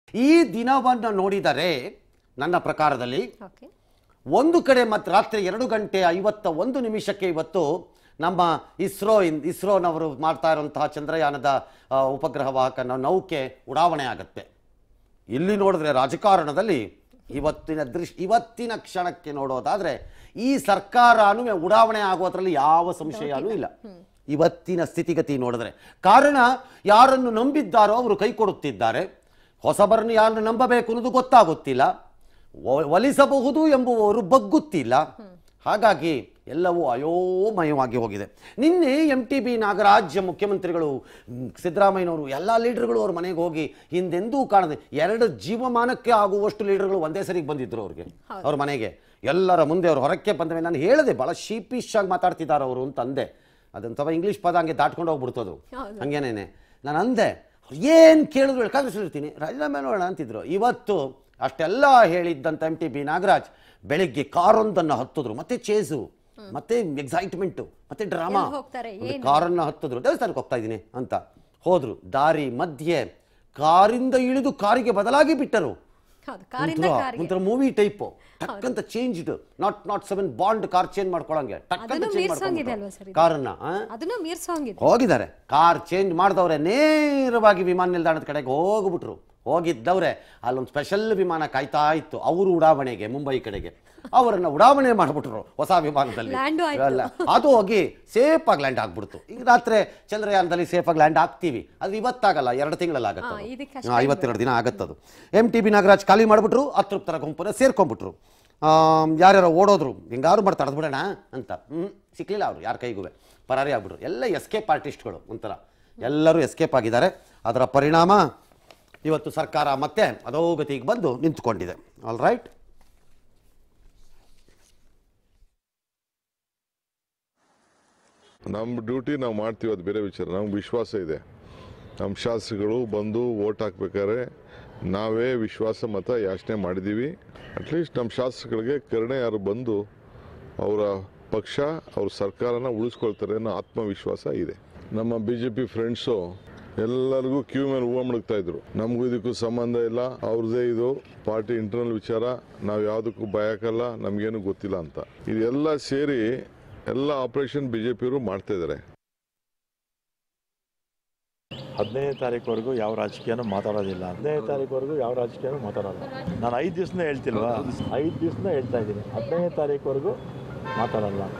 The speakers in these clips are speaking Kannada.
ಈ ದಿನವನ್ನು ನೋಡಿದರೆ ನನ್ನ ಪ್ರಕಾರದಲ್ಲಿ ಓಕೆ ಒಂದು ಕಡೆ ಮತ್ತು ರಾತ್ರಿ ಎರಡು ಗಂಟೆ ಐವತ್ತ ಒಂದು ನಿಮಿಷಕ್ಕೆ ಇವತ್ತು ನಮ್ಮ ಇಸ್ರೋ ಇನ್ ಇಸ್ರೋನವರು ಮಾಡ್ತಾ ಇರುವಂತಹ ಚಂದ್ರಯಾನದ ಆ, ಉಪಗ್ರಹ ವಾಹಕನ ನೌಕೆ ಉಡಾವಣೆ ಆಗುತ್ತೆ ಇಲ್ಲಿ ನೋಡಿದ್ರೆ ರಾಜಕಾರಣದಲ್ಲಿ ಇವತ್ತಿನ ದೃಶ್ ಇವತ್ತಿನ ಕ್ಷಣಕ್ಕೆ ನೋಡೋದಾದ್ರೆ ಈ ಸರ್ಕಾರನೂ ಉಡಾವಣೆ ಆಗೋದ್ರಲ್ಲಿ ಯಾವ ಸಂಶಯನೂ ಇಲ್ಲ ಇವತ್ತಿನ ಸ್ಥಿತಿಗತಿ ನೋಡಿದ್ರೆ ಕಾರಣ ಯಾರನ್ನು ನಂಬಿದ್ದಾರೋ ಅವರು ಕೈ ಕೊಡುತ್ತಿದ್ದಾರೆ ಹೊಸಬರನ್ನು ಯಾರನ್ನು ನಂಬಬೇಕು ಅನ್ನೋದು ಗೊತ್ತಾಗುತ್ತಿಲ್ಲ ಒ- ಒಲಿಸಬಹುದು ಎಂಬುವವರು ಬಗ್ಗುತ್ತಿಲ್ಲ ಹಾಗಾಗಿ ಎಲ್ಲವೂ ಅಯೋಮಯವಾಗಿ ಹೋಗಿದೆ ನಿನ್ನೆ ಎಂ ಟಿ ಬಿ ನಾಗರಾಜ್ ಮುಖ್ಯಮಂತ್ರಿಗಳು ಮ್, ಸಿದ್ದರಾಮಯ್ಯನವರು ಎಲ್ಲ ಲೀಡರ್ಗಳು ಅವ್ರ ಮನೆಗೆ ಹೋಗಿ ಹಿಂದೆಂದೂ ಕಾಣದೆ ಎರಡು ಜೀವಮಾನಕ್ಕೆ ಆಗುವಷ್ಟು ಲೀಡರ್ಗಳು ಒಂದೇ ಸರಿಗೆ ಬಂದಿದ್ರು ಅವ್ರಿಗೆ ಅವ್ರ ಮನೆಗೆ ಎಲ್ಲರ ಮುಂದೆ ಅವ್ರು ಹೊರಕ್ಕೆ ಬಂದ ಮೇಲೆ ನಾನು ಹೇಳಿದೆ ಭಾಳ ಶೀಪಿಶ್ ಆಗಿ ಮಾತಾಡ್ತಿದ್ದಾರೆ ಅವರು ಅಂತ ಅಂದೆ ಅದಂತವ ಇಂಗ್ಲೀಷ್ ಪದ ಹಂಗೆ ದಾಟ್ಕೊಂಡು ಹೋಗ್ಬಿಡ್ತದು ಹೌದು. ಹಂಗೇನೇನೆ ನಾನು ಅಂದೆ ಏನು ಕೇಳಿದ್ರು ಕಾಂಗ್ರೆಸ್ ಇರ್ತೀನಿ ರಾಜೀನಾಮೆ ನೋಡೋಣ ಅಂತಿದ್ರು ಇವತ್ತು ಅಷ್ಟೆಲ್ಲ ಹೇಳಿದ್ದಂತ ಎಂ ಟಿ ಬಿ ನಾಗರಾಜ್ ಬೆಳಿಗ್ಗೆ ಕಾರೊಂದನ್ನು ಹತ್ತಿದ್ರು ಮತ್ತೆ ಚೇಸು ಮತ್ತೆ ಎಕ್ಸೈಟ್ಮೆಂಟು ಮತ್ತೆ ಡ್ರಾಮಾ ಎಲ್ಲಿ ಹೋಗ್ತಾರೆ? ಏನು? ಕಾರನ್ನ ಹತ್ತಿದ್ರು ದೇವಸ್ಥಾನಕ್ಕೆ ಹೋಗ್ತಾ ಇದ್ದೀನಿ ಅಂತ ಹೋದ್ರು ದಾರಿ ಮಧ್ಯೆ ಕಾರಿಂದ ಇಳಿದು ಕಾರಿಗೆ ಬದಲಾಗಿ ಬಿಟ್ಟರು ಹೌದು ಕಾರಿಂದ ಒಂಥರ- ಕಾರಿಗೆ ಒಂಥರ ಮೂವಿ ಟೈಪು ಟಕ್ಕಂತ change naught naught seven Bond car change ಮಾಡ್ಕೊಳಂಗೆ ಟಕ್ಕಂತ ಅದನ್ನು ಚೇಂಜ್ ಮೀರ್ಸೋಂಗಿದೆ ಅಲ್ವಾ ಸರ್ ಮಾಡ್ಕೊಂಡು ಇದು? ಕಾರನ್ನ ಆ? ಅದನ್ನು ಮೀರ್ಸೋಂಗಿದೆ ಹೋಗಿದ್ದಾರೆ ಕಾರ್ ಚೇಂಜ್ ಮಾಡಿದವ್ರೆ ನೇರವಾಗಿ ವಿಮಾನ ನಿಲ್ದಾಣದ ಕಡೆಗೆ ಹೋಗ್ಬಿಟ್ರು ಹೋಗಿದ್ದವ್ರೆ ಅಲ್ಲೊಂದು ಸ್ಪೆಷಲ್ ವಿಮಾನ ಕಾಯ್ತಾ ಇತ್ತು ಅವರು ಉಡಾವಣೆಗೆ ಮುಂಬೈ ಕಡೆಗೆ ಅವರನ್ನ ಉಡಾವಣೆ ಮಾಡಿಬಿಟ್ರು ಹೊಸ ವಿಮಾನದಲ್ಲಿ Land ಆಯ್ತು. ಅಲ್ಲ, ಅದು ಹೋಗಿ ಸೇಫ್ ಆಗಿ ಲ್ಯಾಂಡ್ ಆಗ್ಬಿಡ್ತು ಈಗ ರಾತ್ರಿ ಚಂದ್ರಯಾನದಲ್ಲಿ ಸೇಫ್ ಆಗಿ ಲ್ಯಾಂಡ್ ಆಗ್ತೀವಿ ಅದು ಇವತ್ತಾಗಲ್ಲ ಎರಡು ತಿಂಗಳಲ್ಲಿ ಹಾ, ಆಗತ್ತೆ ಇದಕ್ಕೆ ಅದು. ಹಾ, ಐವತ್ತೆರಡು ದಿನ ಆಗತ್ತದು ಎಂ ಟಿ ಬಿ ನಾಗರಾಜ್ ಖಾಲಿ ಮಾಡಿಬಿಟ್ರು ಅತೃಪ್ತರ ಗುಂಪನ್ನ ಸೇರ್ಕೊಂಡ್ಬಿಟ್ರು ಆಮ್, ಯಾರ್ಯಾರೋ ಓಡೋದ್ರು ಹೆಂಗಾರು ಮಾಡಿ ತಡೆದ್ಬಿಡೋಣ ಅಂತ ಹ್ಞೂ ಸಿಕ್ಲಿಲ್ಲ ಅವರು ಯಾರ ಕೈಗೂ ಪರಾರಿ ಆಗ್ಬಿಟ್ರು ಎಲ್ಲ ಎಸ್ಕೇಪ್ ಆರ್ಟಿಸ್ಟ್ಗಳು ಒಂಥರ ಎಲ್ಲರೂ ಎಸ್ಕೇಪ್ ಆಗಿದ್ದಾರೆ ಅದರ ಪರಿಣಾಮ ಇವತ್ತು ಸರ್ಕಾರ ಮತ್ತೆ ಅಧೋಗತಿಗೆ ಬಂದು ನಿಂತ್ಕೊಂಡಿದೆ ಆಲ್ ರೈಟ್ ನಮ್ಮ ಡ್ಯೂಟಿ ನಾವು ಮಾಡ್ತೀವಿ ಅದು ಬೇರೆ ವಿಚಾರ ನಮ್ಗೆ ವಿಶ್ವಾಸ ಇದೆ ನಮ್ಮ ಶಾಸಕರು ಬಂದು ಓಟ್ ಹಾಕ್ಬೇಕಾದ್ರೆ ನಾವೇ ವಿಶ್ವಾಸ ಮತ ಯಾಚನೆ ಮಾಡಿದ್ದೀವಿ ಅಟ್ಲೀಸ್ಟ್ ನಮ್ಮ ಶಾಸಕರಿಗೆ ಕರುಣೆ ಯಾರು ಬಂದು ಅವರ ಪಕ್ಷ ಅವ್ರ ಸರ್ಕಾರನ ಉಳಿಸ್ಕೊಳ್ತಾರೆ ಅನ್ನೋ ಆತ್ಮವಿಶ್ವಾಸ ಇದೆ ನಮ್ಮ ಬಿ ಜೆ ಪಿ ಫ್ರೆಂಡ್ಸು ಎಲ್ಲರಿಗೂ ಕ್ಯೂ ಮೇಲೆ ಹೂವು ಮುಳುಗ್ತಾ ಇದ್ರು ನಮಗೂ ಇದಕ್ಕೂ ಸಂಬಂಧ ಇಲ್ಲ ಅವ್ರದ್ದೇ ಇದು ಪಾರ್ಟಿ ಇಂಟರ್ನಲ್ ವಿಚಾರ ನಾವು ಯಾವುದಕ್ಕೂ ಭಯಕಲ್ಲ ನಮಗೇನು ಗೊತ್ತಿಲ್ಲ ಅಂತ ಇದೆಲ್ಲ ಸೇರಿ ಎಲ್ಲ ಆಪರೇಷನ್ ಬಿ ಜೆ ಪಿಯವರು ಮಾಡ್ತಾ ಇದ್ದಾರೆ ಹದಿನೈದನೇ ತಾರೀಕುವರೆಗೂ ಯಾವ ರಾಜಕೀಯನೂ ಮಾತಾಡೋದಿಲ್ಲ ಹದಿನೈದನೇ ತಾರೀಕುವರೆಗೂ ಯಾವ ರಾಜಕೀಯನೂ ಮಾತಾಡೋಲ್ಲ ನಾನು ಐದು ದಿವಸನೇ ಹೇಳ್ತಿಲ್ವಾ ಐದು ದಿವಸನೇ ಹೇಳ್ತಾ ಇದ್ದೀನಿ ಹದಿನೈದನೇ ತಾರೀಕುವರೆಗೂ ಮಾತಾಡಲ್ಲ ಅಂತ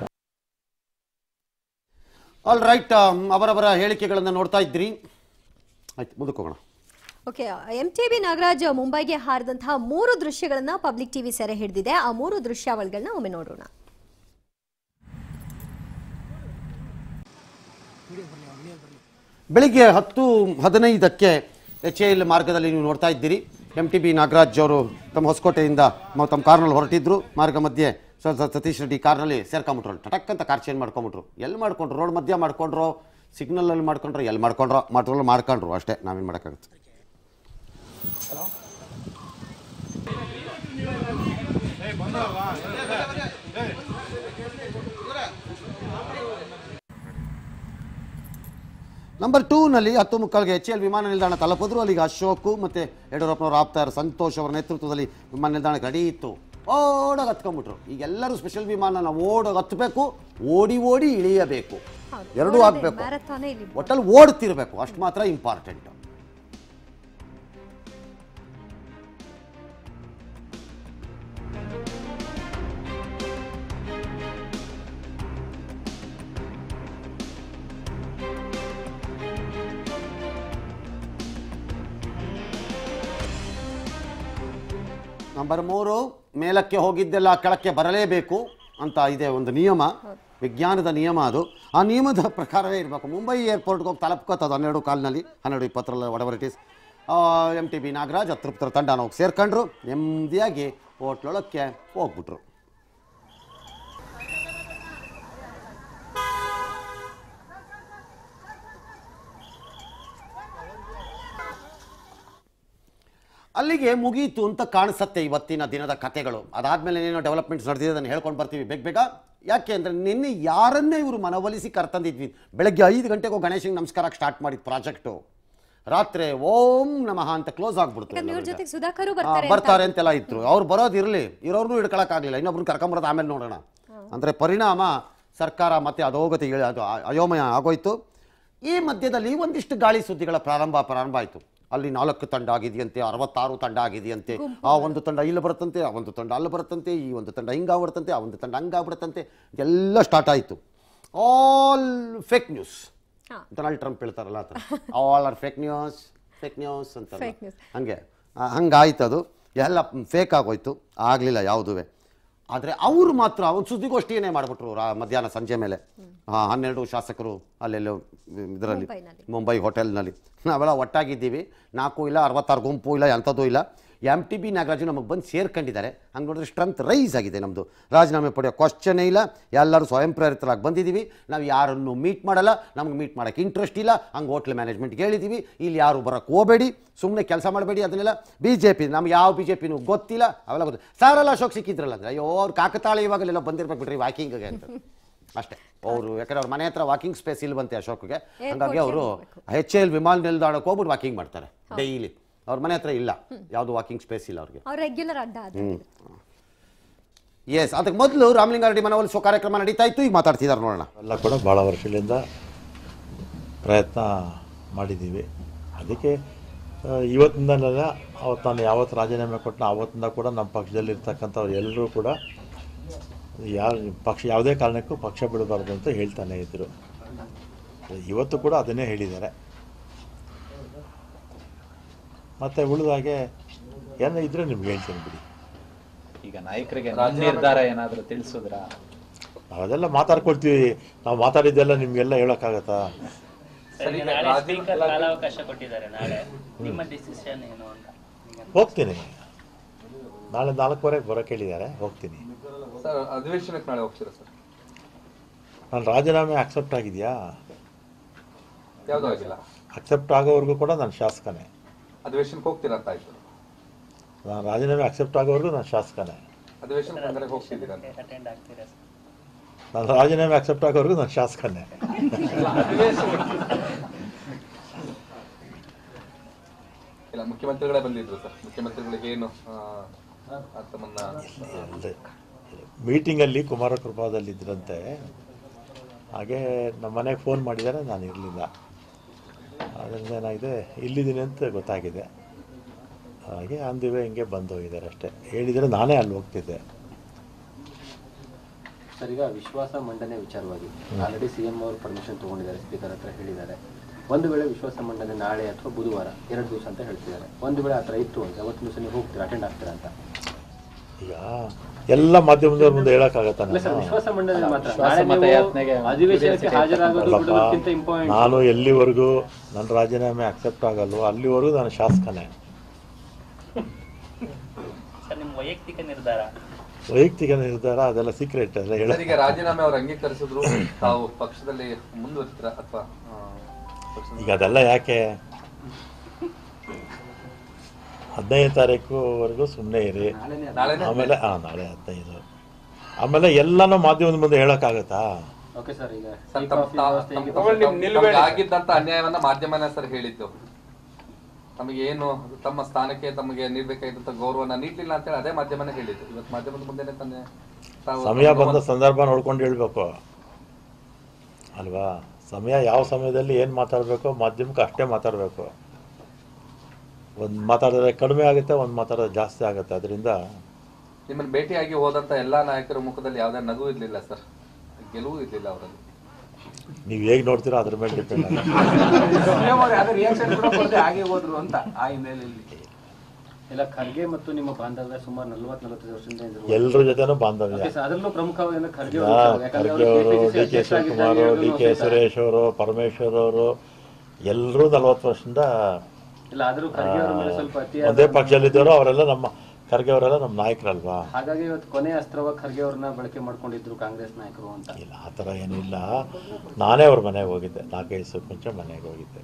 ಆಲ್ ರೈಟ್ ಅವರವರ ಹೇಳಿಕೆಗಳನ್ನು ನೋಡ್ತಾ ಇದ್ರಿ ಆಯ್ತು ಮುಂದಕ್ಕೆ ಹೋಗೋಣ okay M T B Nagaraj ಮುಂಬೈಗೆ ಹಾರಿದಂತಹ ಮೂರು ದೃಶ್ಯಗಳನ್ನ ಪಬ್ಲಿಕ್ ಟಿವಿ ಸೆರೆ ಹಿಡಿದಿದೆ ಆ ಮೂರು ದೃಶ್ಯಾವಳಿಗಳನ್ನ ಒಮ್ಮೆ ನೋಡೋಣ ಬೆಳಿಗ್ಗೆ ಹತ್ತು ಹದಿನೈದಕ್ಕೆ ಎಚ್ ಎಲ್ ಮಾರ್ಗದಲ್ಲಿ ನೀವು ನೋಡ್ತಾ ಇದ್ದೀರಿ ಎಂ ಟಿ ಬಿ ನಾಗರಾಜ್ ಅವರು ತಮ್ಮ ಹೊಸಕೋಟೆಯಿಂದ ಮ- ತಮ್ಮ ಕಾರ್ನಲ್ಲಿ ಹೊರಟಿದ್ರು ಮಾರ್ಗ ಮಧ್ಯೆ ಸ- ಸ- ಸತೀಶ್ ರೆಡ್ಡಿ ಕಾರ್ನಲ್ಲಿ ಸೇರ್ಕೊಂಬಿಟ್ರು ಟಟಕ್ ಅಂತ ಕಾರ್ ಚೇಂಜ್ ಮಾಡ್ಕೊಂಬಿಟ್ರು ಎಲ್ಲಿ ಮಾಡ್ಕೊಂಡ್ರು ರೋಡ್ ಮಧ್ಯ ಮಾಡ್ಕೊಂಡ್ರು ಸಿಗ್ನಲಲ್ಲಿ ಮಾಡ್ಕೊಂಡ್ರು ಎಲ್ಲಿ ಮಾಡ್ಕೊಂಡ್ರು ಮಾಡ್ರು ಮಾಡ್ಕೊಂಡ್ರು ಅಷ್ಟೇ ನಾವೇನು ಮಾಡೋಕ್ಕಾಗುತ್ತೆ ನಂಬರ್ ಟೂನಲ್ಲಿ ಹತ್ತು ಮುಕ್ಕಾಲ್ಗೆ ಎಚ್ ಎಲ್ ವಿಮಾನ ನಿಲ್ದಾಣ ತಲುಪಿದ್ರು ಅಲ್ಲಿಗೆ ಅಶೋಕ್ ಮತ್ತು ಯಡಿಯೂರಪ್ಪನವರು ಆಪ್ತಾರ ಸಂತೋಷ್ ಅವರ ನೇತೃತ್ವದಲ್ಲಿ ವಿಮಾನ ನಿಲ್ದಾಣಕ್ಕೆ ರೆಡಿ ಇತ್ತು ಓಡೋಗಿ ಹತ್ಕೊಂಡ್ಬಿಟ್ರು ಈಗ ಎಲ್ಲರೂ ಸ್ಪೆಷಲ್ ವಿಮಾನನ ಓಡೋಗಿ ಹತ್ತಬೇಕು ಓಡಿ ಓಡಿ ಇಳಿಯಬೇಕು ಹೌದು. ಎರಡೂ ಓಡೋದೇ, ಆಗಬೇಕು ಮ್ಯಾರಥಾನೇ ಇಲ್ಲಿ ಒಟ್ಟಲ್ಲಿ ಓಡ್ತಿರ್ಬೇಕು ಅಷ್ಟು ಮಾತ್ರ ಇಂಪಾರ್ಟೆಂಟ್ ನಂಬರ್ ಮೂರು ಮೇಲಕ್ಕೆ ಹೋಗಿದ್ದೆಲ್ಲ ಕೆಳಕ್ಕೆ ಬರಲೇಬೇಕು ಅಂತ ಇದೆ ಒಂದು ನಿಯಮ ವಿಜ್ಞಾನದ ನಿಯಮ ಅದು ಆ ನಿಯಮದ ಪ್ರಕಾರವೇ ಇರಬೇಕು ಮುಂಬೈ ಏರ್ಪೋರ್ಟ್ಗೆ ಹೋಗಿ ತಲುಪ್ಕೋತದು ಹನ್ನೆರಡು ಕಾಲ್ನಲ್ಲಿ ಹನ್ನೆರಡು ಇಪ್ಪತ್ತರಲ್ಲಿ whatever it is M T B Nagaraj ಅತೃಪ್ತರ ತಂಡನ ಹೋಗಿ ಸೇರ್ಕೊಂಡ್ರು ನೆಮ್ಮದಿಯಾಗಿ ಹೋಟ್ಲೊಳಕ್ಕೆ ಹೋಗ್ಬಿಟ್ರು ಅಲ್ಲಿಗೆ ಮುಗೀತು ಅಂತ ಕಾಣಿಸುತ್ತೆ ಇವತ್ತಿನ ದಿನದ ಕಥೆಗಳು ಅದಾದ್ಮೇಲೆ ಏನೇನೋ ಡೆವಲಪ್ಮೆಂಟ್ಸ್ ನಡೆದಿದೆ ಅದನ್ನು ಹೇಳ್ಕೊಂಡು ಬರ್ತೀವಿ ಬೇಗ ಬೇಗ ಯಾಕೆ ಅಂದರೆ ನಿನ್ನೆ ಯಾರನ್ನೇ ಇವರು ಮನವೊಲಿಸಿ ಕರ್ತಂದಿದ್ವಿ ಬೆಳಗ್ಗೆ ಐದು ಗಂಟೆಗೂ ಗಣೇಶಂಗೆ ನಮಸ್ಕಾರಕ್ಕೆ ಸ್ಟಾರ್ಟ್ ಮಾಡಿದ ಪ್ರಾಜೆಕ್ಟು ರಾತ್ರಿ ಓಂ ನಮಃ ಅಂತ ಕ್ಲೋಸ್ ಆಗ್ಬಿಡ್ತು ಯಾಕಂದ್ರೆ ಇವ್ರ ಎಲ್ಲರಿಗೆ. ಜೊತೆಗೆ ಸುಧಾಕರು ಆ, ಬರ್ತಾರೆ ಬರ್ತಾರೆ ಅಂತೆಲ್ಲ ಇದ್ರು ಅವ್ರು ಬರೋದು ಇರಲಿ ಇರೋರ್ನು ಹಿಡ್ಕೊಳಕ್ಕಾಗಲಿಲ್ಲ ಇನ್ನೊಬ್ರನ್ನ ಕರ್ಕೊಂಬರೋದು ಆಮೇಲೆ ನೋಡೋಣ ಅಂದರೆ ಪರಿಣಾಮ ಸರ್ಕಾರ ಮತ್ತೆ ಅಧೋಗತಿ ಇಳಿ- ಅದು ಆ- ಅಯೋಮಯ ಆಗೋಯ್ತು ಈ ಮಧ್ಯದಲ್ಲಿ ಒಂದಿಷ್ಟು ಗಾಳಿ ಸುದ್ದಿಗಳ ಪ್ರಾರಂಭ ಪ್ರಾರಂಭ ಆಯಿತು ಅಲ್ಲಿ ನಾಲ್ಕು ತಂಡ ಆಗಿದೆಯಂತೆ ಅರವತ್ತಾರು ತಂಡ ಆಗಿದೆಯಂತೆ ಆ ಒಂದು ತಂಡ ಇಲ್ಲಿ ಬರುತ್ತಂತೆ ಆ ಒಂದು ತಂಡ ಅಲ್ಲಿ ಬರುತ್ತಂತೆ ಈ ಒಂದು ತಂಡ ಹಿಂಗಾಗ್ಬಿಡುತ್ತಂತೆ ಆ ಒಂದು ತಂಡ ಹಂಗಾಗ್ಬಿಡುತ್ತಂತೆ ಎಲ್ಲ ಸ್ಟಾರ್ಟ್ ಆಯಿತು ಆಲ್ ಫೇಕ್ ನ್ಯೂಸ್ ಹಾ. ಡೊನಾಲ್ಡ್ ಟ್ರಂಪ್ ಹೇಳ್ತಾರಲ್ಲ ಆ ಥರ all are fake news fake news ಅಂತ Fake news. ಹಂಗೆ ಆ, ಹಂಗಾಯ್ತು ಅದು ಎಲ್ಲ ಫೇಕ್ ಆಗೋಯ್ತು ಆಗಲಿಲ್ಲ ಯಾವುದುವೆ ಆದರೆ ಅವರು ಮಾತ್ರ ಒಂದು ಸುದ್ದಿಗೋಷ್ಠಿಯನ್ನೇ ಮಾಡಿಬಿಟ್ರು ರಾ ಮಧ್ಯಾಹ್ನ ಸಂಜೆ ಮೇಲೆ ಆ, ಹನ್ನೆರಡು ಶಾಸಕರು ಅಲ್ಲೆಲ್ಲೋ ಇದರಲ್ಲಿ ಮುಂಬೈನಲ್ಲಿ. ಮುಂಬೈ ಹೋಟೆಲ್ನಲ್ಲಿ ನಾವೆಲ್ಲ ಒಟ್ಟಾಗಿದ್ದೀವಿ ನಾಲ್ಕು ಇಲ್ಲ ಅರವತ್ತಾರು ಗುಂಪು ಇಲ್ಲ ಎಂಥದ್ದು ಇಲ್ಲ ಎಮ್ ಟಿ ಬಿ ನಾಗರಾಜು ನಮಗೆ ಬಂದು ಸೇರ್ಕೊಂಡಿದ್ದಾರೆ ಹಂಗೆ ನೋಡಿದ್ರೆ ಸ್ಟ್ರೆಂತ್ ರೈಸ್ ಆಗಿದೆ ನಮ್ಮದು ರಾಜೀನಾಮೆ ಪಡೆಯೋ ಕ್ವಶನೇ ಇಲ್ಲ ಎಲ್ಲರೂ ಸ್ವಯಂ ಪ್ರೇರಿತರಾಗಿ ಬಂದಿದ್ದೀವಿ ನಾವು ಯಾರನ್ನು ಮೀಟ್ ಮಾಡಲ್ಲ ನಮ್ಗೆ ಮೀಟ್ ಮಾಡೋಕ್ಕೆ ಇಂಟ್ರೆಸ್ಟ್ ಇಲ್ಲ ಹಂಗೆ ಹೋಟ್ಲ್ ಮ್ಯಾನೇಜ್ಮೆಂಟ್ಗೆ ಹೇಳಿದ್ದೀವಿ ಇಲ್ಲಿ ಯಾರು ಬರೋಕ್ಕೆ ಹೋಗಬೇಡಿ ಸುಮ್ಮನೆ ಕೆಲಸ ಮಾಡಬೇಡಿ ಅದನ್ನೆಲ್ಲ ಬಿ ಜೆ ಪಿ ನಮ್ಗೆ ಯಾವ ಬಿ ಜೆ ಪಿನೂ ಗೊತ್ತಿಲ್ಲ ಅವೆಲ್ಲ ಗೊತ್ತು ಸಾರೆಲ್ಲ ಅಶೋಕ್ ಸಿಕ್ಕಿದ್ರಲ್ಲ ಅಂದರೆ ಅಯ್ಯೋ ಅವ್ರು ಕಾಕತಾಳ ಇವಾಗಲೆಲ್ಲ ಬಂದಿರ್ಬೇಕು ಬಿಡ್ರಿ ವಾಕಿಂಗ್ಗೆ ಅಂತ ಅಷ್ಟೇ ಅವರು ಯಾಕಂದ್ರೆ ಅವ್ರ ಮನೆ ಹತ್ರ ವಾಕಿಂಗ್ ಸ್ಪೇಸ್ ಇಲ್ವಂತೆ ಅಶೋಕ್ಗೆ ಹಂಗಾಗಿ ಅವರು ಎಚ್ ಎಲ್ ವಿಮಾನ ನಿಲ್ದಾಣಕ್ಕೆ ಹೋಗ್ಬಿಟ್ಟು ವಾಕಿಂಗ್ ಮಾಡ್ತಾರೆ ಡೈಲಿ ಅವ್ರ ಮನೆ ಹತ್ರ ಇಲ್ಲ ಯಾವುದು ವಾಕಿಂಗ್ ಸ್ಪೇಸ್ ಇಲ್ಲ ಅವ್ರಿಗೆ ಅವ್ರು ರೆಗ್ಯುಲರ್ ಅಡ್ಡ ಅದು ಎಸ್ ಅದಕ್ಕೆ ಮೊದಲು ರಾಮಲಿಂಗಾರೆಡ್ಡಿ ಮನವೊಲಿಸುವ ಕಾರ್ಯಕ್ರಮ ನಡೀತಾ ಇತ್ತು ಈಗ ಮಾತಾಡ್ತಿದ್ದಾರೆ ನೋಡೋಣ ಎಲ್ಲ ಕೂಡ ಭಾಳ ವರ್ಷಗಳಿಂದ ಪ್ರಯತ್ನ ಮಾಡಿದ್ದೀವಿ ಅದಕ್ಕೆ ಆ, ಇವತ್ತಿಂದಲೆಲ್ಲ ಅವತ್ತು ನಾನು ಯಾವತ್ತು ರಾಜೀನಾಮೆ ಕೊಟ್ಟನ ಆವತ್ತಿಂದ ಕೂಡ ನಮ್ಮ ಪಕ್ಷದಲ್ಲಿ ಇರ್ತಕ್ಕಂಥವ್ರು ಎಲ್ಲರೂ ಕೂಡ ಯಾವ ಪಕ್ಷ ಯಾವುದೇ ಕಾರಣಕ್ಕೂ ಪಕ್ಷ ಬಿಡಬಾರ್ದು ಅಂತ ಹೇಳ್ತಾನೆ ಇದ್ದರು ಇವತ್ತು ಕೂಡ ಅದನ್ನೇ ಹೇಳಿದ್ದಾರೆ ಮತ್ತು ಉಳಿದಾಗೆ ಏನೋ ಇದ್ದರೆ ನಿಮ್ಗೆ ಹೇಳ್ತೀನಿ ಬಿಡಿ ಈಗ ನಾಯಕರಿಗೆ ನನ್ನ ನಿರ್ಧಾರ ಏನಾದರೂ ತಿಳಿಸಿದ್ರ ನಾವದೆಲ್ಲ ಮಾತಾಡ್ಕೊಳ್ತೀವಿ ನಾವು ಮಾತಾಡಿದ್ದೆಲ್ಲ ನಿಮಗೆಲ್ಲ ಹೇಳೋಕ್ಕಾಗತ್ತಾ ಸರ್, ಈಗ ನಾಳೆ ಸ್ಪೀಕರ್ ಕಾಲಾವಕಾಶ ಕೊಟ್ಟಿದ್ದಾರೆ ನಾಳೆ ನಿಮ್ಮ ಡಿಸಿಷನ್ ಏನು ಅಂತ ಈಗ ಹೋಗ್ತೀನಿ ನಾಳೆ ನಾಲ್ಕುವರೆಗೆ ಬರೋಕೆ ಹೇಳಿದ್ದಾರೆ ಹೋಗ್ತೀನಿ ಸರ್ ಅಧಿವೇಶನಕ್ಕೆ ನಾಳೆ ಹೋಗ್ತೀರಾ ಸರ್ ನಾನು ರಾಜೀನಾಮೆ ಅಕ್ಸೆಪ್ಟ್ ಆಗಿದೆಯಾ ಯಾವುದೂ ಆಗಿಲ್ಲ ಅಕ್ಸೆಪ್ಟ್ ಆಗೋವರೆಗೂ ಕೂಡ ನಾನು ಶಾಸಕನೇ ಅಧಿವೇಶನಕ್ಕೆ ಹೋಗ್ತೀರಾ ಅಂತ ಆಯ್ತು ನಾನು ರಾಜೀನಾಮೆ ಅಕ್ಸೆಪ್ಟ್ ಆಗೋವರೆಗೂ ನಾನು ಶಾಸಕನೇ ಅಧಿವೇಶನಕ್ಕೆ ಅಂದ್ರೆ ಹೋಗ್ತಿದ್ದೀರಾ ಅಂತ ಅಟೆಂಡ್ ಆಗ್ತೀರಾ ಸರ್ ನಾನು ರಾಜೀನಾಮೆ ಅಕ್ಸೆಪ್ಟ್ ಆಗೋವರೆಗೂ ನಾನು ಶಾಸಕನೇ ಇಲ್ಲ ಮುಖ್ಯಮಂತ್ರಿಗಳೇ ಬಂದಿದ್ರು ಸರ್ ಮುಖ್ಯಮಂತ್ರಿಗಳಿಗೆ ಏನು ಆ, ಆ, ತಮ್ಮನ್ನ ಮೀಟಿಂಗಲ್ಲಿ ಕುಮಾರ ಕೃಪಾದಲ್ಲಿದ್ದರಂತೆ ಹಾಗೆ ನಮ್ಮ ಮನೆಗೆ ಫೋನ್ ಮಾಡಿದ್ದಾರೆ ನಾನು ಇರಲಿಲ್ಲ ಅದರಿಂದ ಏನಾಗಿದೆ ಇಲ್ಲಿದ್ದೀನಿ ಅಂತ ಗೊತ್ತಾಗಿದೆ ಹಾಗೆ ಅಂದಿವೆ ಹಿಂಗೆ ಬಂದು ಹೋಗಿದ್ದಾರೆ ಅಷ್ಟೇ ಹೇಳಿದರೆ ನಾನೇ ಅಲ್ಲಿ ಹೋಗ್ತಿದ್ದೆ ಸರ್ ಈಗ ವಿಶ್ವಾಸ ಮಂಡನೆ ವಿಚಾರವಾಗಿ ಆಲ್ರೆಡಿ ಸಿಎಂ ಅವರು ಪರ್ಮಿಷನ್ ತಗೊಂಡಿದ್ದಾರೆ ಸ್ಪೀಕರ್ ಹತ್ರ ಹೇಳಿದ್ದಾರೆ ಒಂದು ವೇಳೆ ವಿಶ್ವಾಸ ಮಂಡನೆ ನಾಳೆ ಅಥವಾ ಬುಧವಾರ ಎರಡು ದಿವಸ ಅಂತ ಹೇಳ್ತಿದ್ದಾರೆ ಒಂದು ವೇಳೆ ಆ ಥರ ಇತ್ತು ಅಂತ ಅವತ್ತು ದಿವಸ ನೀವು ಹೋಗ್ತೀರಾ ಅಟೆಂಡ್ ಆಗ್ತೀರಾ ಅಂತ ಈಗ ಎಲ್ಲ ಮಾಧ್ಯಮದವ್ರ ಮುಂದೆ ಹೇಳಕ್ಕಾಗತ್ತ ಇಲ್ಲ ಸರ್ ವಿಶ್ವಾಸ ಮಂಡನೆ ಮಾತ್ರ ವಿಶ್ವಾಸ ನಾಳೆ ನೀವು ಮತಯಾಚನೆಗೆ ಅಧಿವೇಶನಕ್ಕೆ ಹಾಜರಾಗೋದು ಅಲ್ಲಪ್ಪ ಬಿಡೋದಕ್ಕಿಂತ ಇಂಪಾರ್ಟೆಂಟ್ ನಾನು ಎಲ್ಲಿವರೆಗೂ ನನ್ನ ರಾಜೀನಾಮೆ ಅಕ್ಸೆಪ್ಟ್ ಆಗಲ್ವೋ ಅಲ್ಲಿವರೆಗೂ ನಾನು ಶಾಸಕನೇ ಸರ್ ನಿಮ್ಮ ವೈಯಕ್ತಿಕ ನಿರ್ಧಾರ ವೈಯಕ್ತಿಕ ನಿರ್ಧಾರ ಅದೆಲ್ಲ ಸೀಕ್ರೆಟ್ ಅದೆಲ್ಲ ಹೇಳ ಸರ್ ಈಗ ರಾಜೀನಾಮೆ ಅವ್ರು ಅಂಗೀಕರಿಸಿದ್ರು ತಾವು ಪಕ್ಷದಲ್ಲಿ ಮುಂದುವರಿತೀರಾ ಅಥವಾ ಈಗ ಅದೆಲ್ಲ ಯಾಕೆ ಹದಿನೈದು ತಾರೀಕುವರೆಗೂ ಸುಮ್ಮನೆ ಇರಿ ನಾಳೆನೇ ಆಮೇಲೆ ಹಾಂ ನಾಳೆ ಹದಿನೈದು ಆಮೇಲೆ ಎಲ್ಲನೂ ಮಾಧ್ಯಮದ ಮುಂದೆ ಹೇಳೋಕ್ಕಾಗತ್ತಾ ಓಕೆ ಸರ್ ಈಗ ಸರ್, ಟೀ ತಮ್ಮ- ಕಾಫಿ ತಾ- ವ್ಯವಸ್ಥೆ ತಮ್ಮ- ಹೇಗೆ ತಮ್ಮ- ತಮಗೆ ಆಗಿದ್ದಂತ ಅನ್ಯಾಯವನ್ನ ಮಾಧ್ಯಮನೇ ಸರ್ ಹೇಳಿದ್ದು ತಮಗೆ ಏನು ತಮ್ಮ ಸ್ಥಾನಕ್ಕೆ ತಮಗೆ ನೀಡಬೇಕಾಗಿದ್ದಂತ ಗೌರವನ ನೀಡಲಿಲ್ಲ ಅಂತ ಹೇಳಿ ಅದೇ ಮಾಧ್ಯಮನೇ ಹೇಳಿದ್ದು ಇವತ್ತು ಮಾಧ್ಯಮದ ಮುಂದೆನೆ ತಾನೇ ತಾವು ಸಮಯ ಬಂದ ಸಂದರ್ಭ ನೋಡ್ಕೊಂಡು ಹೇಳ್ಬೇಕು ಅಲ್ವಾ ಸಮಯ ಯಾವ ಸಮಯದಲ್ಲಿ ಏನು ಮಾತಾಡಬೇಕು ಮಾಧ್ಯಮಕ್ಕೆ ಅಷ್ಟೇ ಮಾತಾಡಬೇಕು ಒಂದು ಮಾತಾಡಿದ್ರೆ ಕಡಿಮೆ ಆಗುತ್ತೆ ಒಂದು ಮಾತಾಡಿದ್ರೆ ಜಾಸ್ತಿ ಆಗುತ್ತೆ ಅದರಿಂದ ನಿಮ್ಮನ್ನ ಭೇಟಿಯಾಗಿ ಹೋದಂತ ಎಲ್ಲಾ ನಾಯಕರ ಮುಖದಲ್ಲಿ ಯಾವ್ದೇ ನಗು ಇರ್ಲಿಲ್ಲ ಸರ್ ಗೆಲುವು ಇರ್ಲಿಲ್ಲ ಅವರಲ್ಲಿ ನೀವು ಹೇಗೆ ನೋಡ್ತೀರೋ ಅದ್ರ ಮೇಲೆ ಡಿಪೆಂಡ್ ಆಗುತ್ತೆ ರಿಯಾಕ್ಷನ್ ಕೂಡ ಕೊಡದೆ ಹಾಗೆ ಹೋದ್ರು ಅಂತ ಆ ಹಿನ್ನೆಲೆಯಲ್ಲಿ ಇಲ್ಲ ಖರ್ಗೆ ಮತ್ತು ನಿಮ್ಮ ಬಾಂಧವ್ಯ ಸುಮಾರು ನಲ್ವತ್ತು ನಲವತ್ತೈದು ವರ್ಷದಿಂದ ಇದ್ರು ಎಲ್ಲರ ಜೊತೆನೂ ಬಾಂಧವ್ಯ ಓಕೆ ಸರ್ ಅದರಲ್ಲೂ ಪ್ರಮುಖವಾಗಿ ಖರ್ಗೆ ಹಾ, ಅವರು ಯಾಕಂದ್ರೆ ಖರ್ಗೆ ಅವರು ಅವರು KPCC D K Shivakumar D K ಅಧ್ಯಕ್ಷರಾಗಿದ್ದಾಗೆ ಸುರೇಶ್ ಅವರು ಪರಮೇಶ್ವರ್ ಅವರು ಎಲ್ಲರೂ ನಲವತ್ತು ವರ್ಷದಿಂದ ಇಲ್ಲ ಆದ್ರೂ ಖರ್ಗೆ ಅವರ ಮೇಲೆ ಸ್ವಲ್ಪ ಅತಿ ಒಂದೇ ಪಕ್ಷದಲ್ಲಿದ್ದವರು ಅವರೆಲ್ಲ ನಮ್ಮ ಖರ್ಗೆ ಅವರೆಲ್ಲ ನಮ್ಮ ನಾಯಕರಲ್ವಾ ಹಾಗಾಗಿ ಇವತ್ತು ಕೊನೆ ಅಸ್ತ್ರವಾಗಿ ಖರ್ಗೆ ಅವ್ರನ್ನ ಬಳಕೆ ಮಾಡ್ಕೊಂಡಿದ್ರು ಕಾಂಗ್ರೆಸ್ ನಾಯಕರು ಅಂತ ಇಲ್ಲ ಆ ಥರ ಏನಿಲ್ಲ ನಾನೇ ಅವ್ರ ಮನೆಗೆ ಹೋಗಿದ್ದೆ ನಾಲ್ಕೈದು ದಿವಸಕ್ಕೆ ಮುಂಚೆ ಮನೆಗೆ ಹೋಗಿದ್ದೆ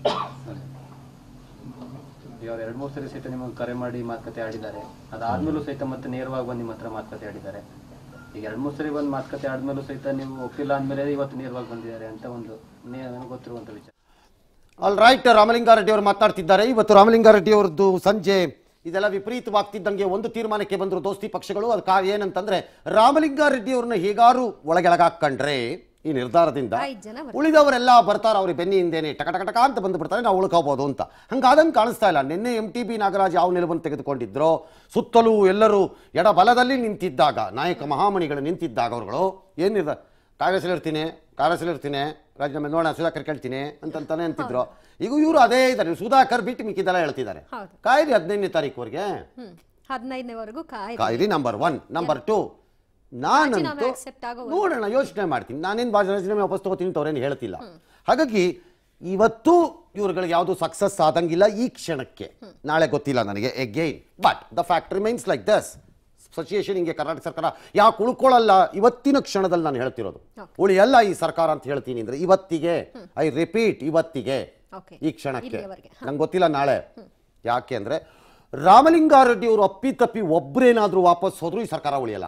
ಈಗ ಅವ್ರು ಎರಡು ಮೂರು ಸರಿ ಸಹಿತ ನಿಮಗೆ ಕರೆ ಮಾಡಿ ಮಾತುಕತೆ ಆಡಿದ್ದಾರೆ ಅದಾದ್ಮೇಲೂ ಸಹಿತ ಮತ್ತೆ ನೇರವಾಗಿ ಬಂದು ನಿಮ್ಮ ಹತ್ರ ಮಾತುಕತೆ ಆಡಿದ್ದಾರೆ ಈಗ ಎರಡು ಮೂರು ಸರಿ ಬಂದು ಮಾತುಕತೆ ಆದ್ಮೇಲೂ ಸಹಿತ ನೀವು ಒಪ್ಪಿಲ್ಲ ಅಂದಮೇಲೆ ಇವತ್ತು ನೇರವಾಗಿ ಬಂದಿದ್ದಾರೆ ಅಂತ ಒಂದು ನೇ- ನನಗೆ ಗೊತ್ತಿರುವಂತ ವಿಚಾರ ಆಲ್ ರೈಟ್ ರಾಮಲಿಂಗಾರೆಡ್ಡಿ ಅವರು ಮಾತನಾಡ್ತಿದ್ದಾರೆ ಇವತ್ತು ರಾಮಲಿಂಗಾರೆಡ್ಡಿ ಅವರದ್ದು ಸಂಜೆ ಇದೆಲ್ಲ ವಿಪರೀತವಾಗ್ತಿದ್ದಂಗೆ ಒಂದು ತೀರ್ಮಾನಕ್ಕೆ ಬಂದರು ದೋಸ್ತಿ ಪಕ್ಷಗಳು ಅದು ಕಾ ಏನಂತಂದ್ರೆ ರಾಮಲಿಂಗಾರೆಡ್ಡಿ ಅವ್ರನ್ನ ಹೇಗಾರು ಒಳಗೆಳಗಾಕೊಂಡ್ರೆ ಈ ನಿರ್ಧಾರದಿಂದ ಐದ್ ಜನ ಬರ್ತಾರೆ. ಉಳಿದವರೆಲ್ಲ ಬರ್ತಾರೆ ಅವ್ರಿಗೆ ಬೆನ್ನಿ ಹಿಂದೇನೆ ಟಕ ಟಕ ಟಕ ಅಂತ ಬಂದು ಬಿಡ್ತಾರೆ ನಾವು ಉಳ್ಕೋಬಹುದು ಅಂತ ಹಂಗಾದಂಗೆ ಕಾಣಿಸ್ತಾ ಇಲ್ಲ ನಿನ್ನೆ ಎಂ ಟಿ ಬಿ ನಾಗರಾಜ್ ಯಾವ ನಿಲುವನ್ನು ತೆಗೆದುಕೊಂಡಿದ್ರೋ ಸುತ್ತಲೂ ಎಲ್ಲರೂ ಎಡಬಲದಲ್ಲಿ ನಿಂತಿದ್ದಾಗ ನಾಯಕ ಮಹಾಮಣಿಗಳು ನಿಂತಿದ್ದಾಗ ಅವರುಗಳು ಏನಿದೆ ಕಾಂಗ್ರೆಸ್ಸಲ್ಲಿರ್ತೀನಿ ಕಾಂಗ್ರೆಸ್ಸಲ್ಲಿರ್ತೀನಿ ರಾಜೀನಾಮೆ ನೋಡೋಣ ಸುಧಾಕರ್ ಕೇಳ್ತೀನಿ ಅಂತಂತಾನೆ ಅಂತಿದ್ರು ಈಗ ಇವರು ಅದೇ ಇದ್ದಾರೆ ಸುಧಾಕರ್ ಬಿಟ್ಟು ಮಿಕ್ಕಿದ್ದೆಲ್ಲ ಹೇಳ್ತಿದ್ದಾರೆ ಹೌದು. ಕಾಯಿರಿ ಹದಿನೈದನೇ ತಾರೀಕುವರೆಗೆ ಹ್ಮ್ ಹದಿನೈದನೇವರೆಗೂ ಕಾಯ್ದು ಕಾಯಿರಿ ನಂಬರ್ ಒನ್ ನಂಬರ್ ಟು ನಾನಂತೂ ರಾಜೀನಾಮೆ accept ಆಗೋವರೆಗೂ. ನೋಡೋಣ ಯೋಚನೆ ಮಾಡ್ತೀನಿ ನಾನೇನು ರಾಜೀನಾಮೆ ವಾಪಸ್ ತಗೋತೀನಿ ಅಂತ ಅವ್ರೇನು ಹೇಳ್ತಿಲ್ಲ ಹಾಗಾಗಿ ಇವತ್ತು ಇವ್ರುಗಳಿಗೆ ಯಾವುದು ಸಕ್ಸಸ್ ಆದಂಗಿಲ್ಲ ಈ ಕ್ಷಣಕ್ಕೆ ನಾಳೆ ಗೊತ್ತಿಲ್ಲ ನನಗೆ again but the fact remains like thus situation ಹಿಂಗೆ ಕರ್ನಾಟಕ ಸರ್ಕಾರ ಯಾಕೆ ಉಳ್ಕೊಳ್ಳಲ್ಲ ಇವತ್ತಿನ ಕ್ಷಣದಲ್ಲಿ ನಾನು ಹೇಳ್ತಿರೋದು ಉಳಿಯಲ್ಲ ಈ ಸರ್ಕಾರ ಅಂತ ಹೇಳ್ತೀನಿ ಅಂದ್ರೆ ಇವತ್ತಿಗೆ ಐ ರಿಪೀಟ್ ಇವತ್ತಿಗೆ Okay. ಈ ಕ್ಷಣಕ್ಕೆ ಇಲ್ಲಿಯವರೆಗೆ. ನಂಗೆ ಗೊತ್ತಿಲ್ಲ ನಾಳೆ ಯಾಕೆ ಅಂದ್ರೆ ರಾಮಲಿಂಗಾರೆಡ್ಡಿ ಅವರು ಅಪ್ಪಿತಪ್ಪಿ ಒಬ್ಬರೇನಾದ್ರೂ ವಾಪಸ್ ಹೋದ್ರು ಈ ಸರ್ಕಾರ ಉಳಿಯಲ್ಲ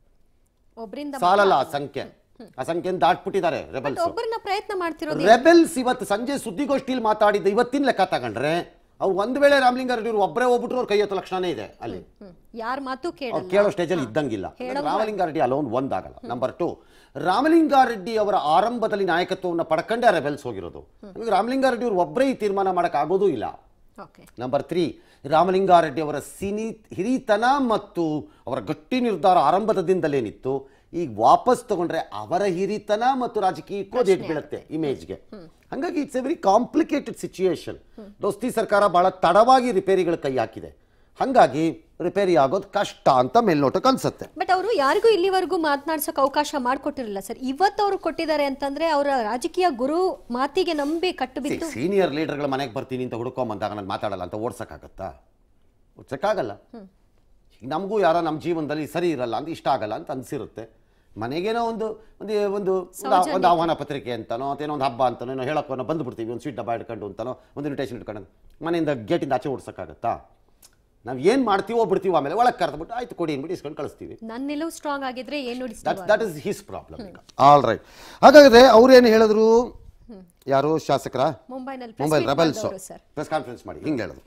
ಒಬ್ರಿಂದ ಸಾಲಲ್ಲ ಆ ಸಂಖ್ಯೆ ಆ ಸಂಖ್ಯೆನ ದಾಟ್ಬಿಟ್ಟಿದ್ದಾರೆ ರೆಬಲ್ಸ್ ಒಬ್ಬರನ್ನ ಪ್ರಯತ್ನ ಮಾಡ್ತಿರೋದು ರೆಬೆಲ್ಸ್ ಇವತ್ತು ಸಂಜೆ ಸುದ್ದಿಗೋಷ್ಠಿಯಲ್ಲಿ ಮಾತಾಡಿದ್ದ ಇವತ್ತಿನ ಲೆಕ್ಕ ತಗೊಂಡ್ರೆ ಅವು ಒಂದ್ ವೇಳೆ ರಾಮಲಿಂಗಾರೆಡ್ಡಿ ಅವರು ಒಬ್ಬರೇ ಹೋಗ್ಬಿಟ್ರು ಅವ್ರ ಕೈ ಹತ್ತು ಲಕ್ಷಣನೇ ಇದೆ ಅಲ್ಲಿ ಹ್ಮ್ ಯಾರ ಮಾತು ಅವ್ರು ಕೇಳಲ್ಲ ಕೇಳೋ ಸ್ಟೇಜಲ್ಲಿ ಇದ್ದಂಗಿಲ್ಲ ಹೇಳೋದು ರಾಮಲಿಂಗಾರೆಡ್ಡಿ ಅಲೋನ್ ಒಂದಾಗಲ್ಲ ನಂಬರ್ ಟು ರಾಮಲಿಂಗಾರೆಡ್ಡಿ ಅವರ ಆರಂಭದಲ್ಲಿ ನಾಯಕತ್ವವನ್ನು ಪಡ್ಕೊಂಡೇ ರೆಬೆಲ್ಸ್ ಹೋಗಿರೋದು ನಮಗೆ ರಾಮಲಿಂಗಾರೆಡ್ಡಿ ಅವರು ಒಬ್ಬರೇ ಈ ತೀರ್ಮಾನ ಮಾಡಕ್ ಆಗೋದೂ ಇಲ್ಲ ಓಕೆ ನಂಬರ್ ತ್ರೀ ರಾಮಲಿಂಗಾರೆಡ್ಡಿ ಅವರ ಸಿನಿ ಹಿರಿತನ ಮತ್ತು ಅವರ ಗಟ್ಟಿ ನಿರ್ಧಾರ ಆರಂಭದ ದಿನದಲ್ಲೇನಿತ್ತು ಈಗ ವಾಪಸ್ ತಗೊಂಡ್ರೆ ಅವರ ಹಿರಿತನ ಮತ್ತು ರಾಜಕೀಯಕ್ಕೂ ಅದೇಟ್ ಬೀಳುತ್ತೆ ಇಮೇಜ್ಗೆ ಹಂಗಾಗಿ it's a very complicated situation ದೋಸ್ತಿ ಸರ್ಕಾರ ಬಹಳ ತಡವಾಗಿ ರಿಪೇರಿಗಳ ಕೈ ಹಾಕಿದೆ ಹಂಗಾಗಿ ರಿಪೇರಿ ಆಗೋದು ಕಷ್ಟ ಅಂತ ಮೇಲ್ನೋಟಕ್ಕೆ ಅನ್ಸುತ್ತೆ ಬಟ್ ಅವರು ಯಾರಿಗೂ ಇಲ್ಲಿವರೆಗೂ ಮಾತನಾಡ್ಸಕ್ ಅವಕಾಶ ಮಾಡಿಕೊಟ್ಟಿರಲಿಲ್ಲ ಸರ್ ಇವತ್ತು ಅವರು ಕೊಟ್ಟಿದ್ದಾರೆ ಅಂತಂದ್ರೆ ಅವರ ರಾಜಕೀಯ ಗುರು ಮಾತಿಗೆ ನಂಬಿ ಕಟ್ಟು ಬಿದ್ದು ಸೀನಿಯರ್ ಲೀಡರ್ಗಳ ಮನೆಗೆ ಬರ್ತೀನಿ ಅಂತ ಹುಡ್ಕೊಂಬಂದಾಗ ನಾನು ಮಾತಾಡಲ್ಲ ಅಂತ ಓಡ್ಸಕ್ಕಾಗತ್ತಾ ಓಡ್ಸಕ್ಕಾಗಲ್ಲ ಈಗ ನಮಗೂ ಯಾರೋ ನಮ್ಮ ಜೀವನದಲ್ಲಿ ಸರಿ ಇರಲ್ಲ ಅಂತ ಇಷ್ಟ ಆಗಲ್ಲ ಅಂತ ಅನ್ಸಿರುತ್ತೆ ಮನೆಗೇನೋ ಒಂದು ಒಂದು ಒಂದು ಒಂದು- ಒಂದು ಆಹ್ವಾನ ಪತ್ರಿಕೆ ಅಂತನೋ ಅಂತೇನೋ ಒಂದು ಹಬ್ಬ ಅಂತನೋ ಏನೋ ಹೇಳಕ್ಕೋ ನಾವು ಬಂದುಬಿಡ್ತೀವಿ ಒಂದು ಸ್ವೀಟ್ ಡಬ್ಬ ಇಟ್ಕೊಂಡು ಅಂತನೋ ಒಂದು ಇನ್ವಿಟೇಷನ್ ಇಟ್ಕೊಂಡು ಮನೆಯಿಂದ ಗೇಟಿಂದ ಆಚೆ ಓಡ್ಸಕ್ಕಾಗತ್ತಾ ನಾವು ಏನು ಮಾಡ್ತೀವೋ ಬಿಡ್ತೀವೋ ಆಮೇಲೆ ಒಳಗೆ ಕರೆದ್ಬಿಟ್ಟು ಆಯ್ತು ಕೊಡಿ ಅಂದ್ಬಿಟ್ಟು ಇಸ್ಕೊಂಡು ಕಳಿಸ್ತೀವಿ ನನ್ನ ನಿಲುವು ಸ್ಟ್ರಾಂಗ್ ಆಗಿದ್ರೆ ಏನು that that is his problem ಈಗ ಆಲ್ ರೈಟ್ ಹಾಗಾದ್ರೆ ಅವ್ರೇನು ಹೇಳಿದ್ರು ಯಾರು ಶಾಸಕರ ಮುಂಬೈನಲ್ಲಿ ಮುಂಬೈ press meet ರೆಬಲ್ಸ್ ಮಾಡಿದವರು ಸರ್ ಪ್ರೆಸ್ ಕಾನ್ಫರೆನ್ಸ್ ಮಾಡಿ ಹಿಂಗೆ ಹೇಳಿದ್ರು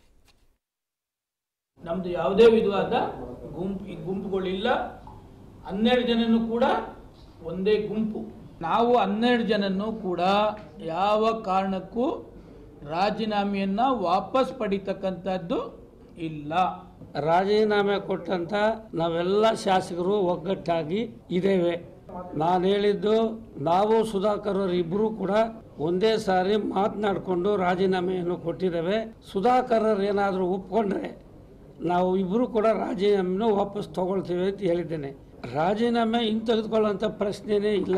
ನಮ್ದು ಯಾವುದೇ ವಿಧವಾದ ಗುಂಪು ಈ ಗುಂಪುಗಳಿಲ್ಲ ಹನ್ನೆರಡು ಜನನು ಕೂಡ ಒಂದೇ ಗುಂಪು ನಾವು ಹನ್ನೆರಡು ಜನನು ಕೂಡ ಯಾವ ಕಾರಣಕ್ಕೂ ರಾಜೀನಾಮೆಯನ್ನ ವಾಪಸ್ ಪಡಿತಕ್ಕಂಥದ್ದು ಇಲ್ಲ ರಾಜೀನಾಮೆ ಕೊಟ್ಟಂತ ನಾವೆಲ್ಲ ಶಾಸಕರು ಒಗ್ಗಟ್ಟಾಗಿ ಇದ್ದೇವೆ ನಾನು ಹೇಳಿದ್ದು ನಾವು ಸುಧಾಕರ್ ಅವರು ಇಬ್ಬರು ಕೂಡ ಒಂದೇ ಸಾರಿ ಮಾತನಾಡಿಕೊಂಡು ರಾಜೀನಾಮೆಯನ್ನು ಕೊಟ್ಟಿದ್ದೇವೆ ಸುಧಾಕರ್ ಅವರು ಏನಾದರೂ ಒಪ್ಕೊಂಡ್ರೆ ನಾವು ಇಬ್ಬರು ಕೂಡ ರಾಜೀನಾಮೆಯನ್ನು ವಾಪಸ್ ತಗೊಳ್ತೀವಿ ಅಂತ ಹೇಳಿದ್ದೇನೆ ರಾಜೀನಾಮೆ ಹಿಂಗೆ ತೆಗೆದುಕೊಳ್ಳುವಂಥ ಪ್ರಶ್ನೆನೇ ಇಲ್ಲ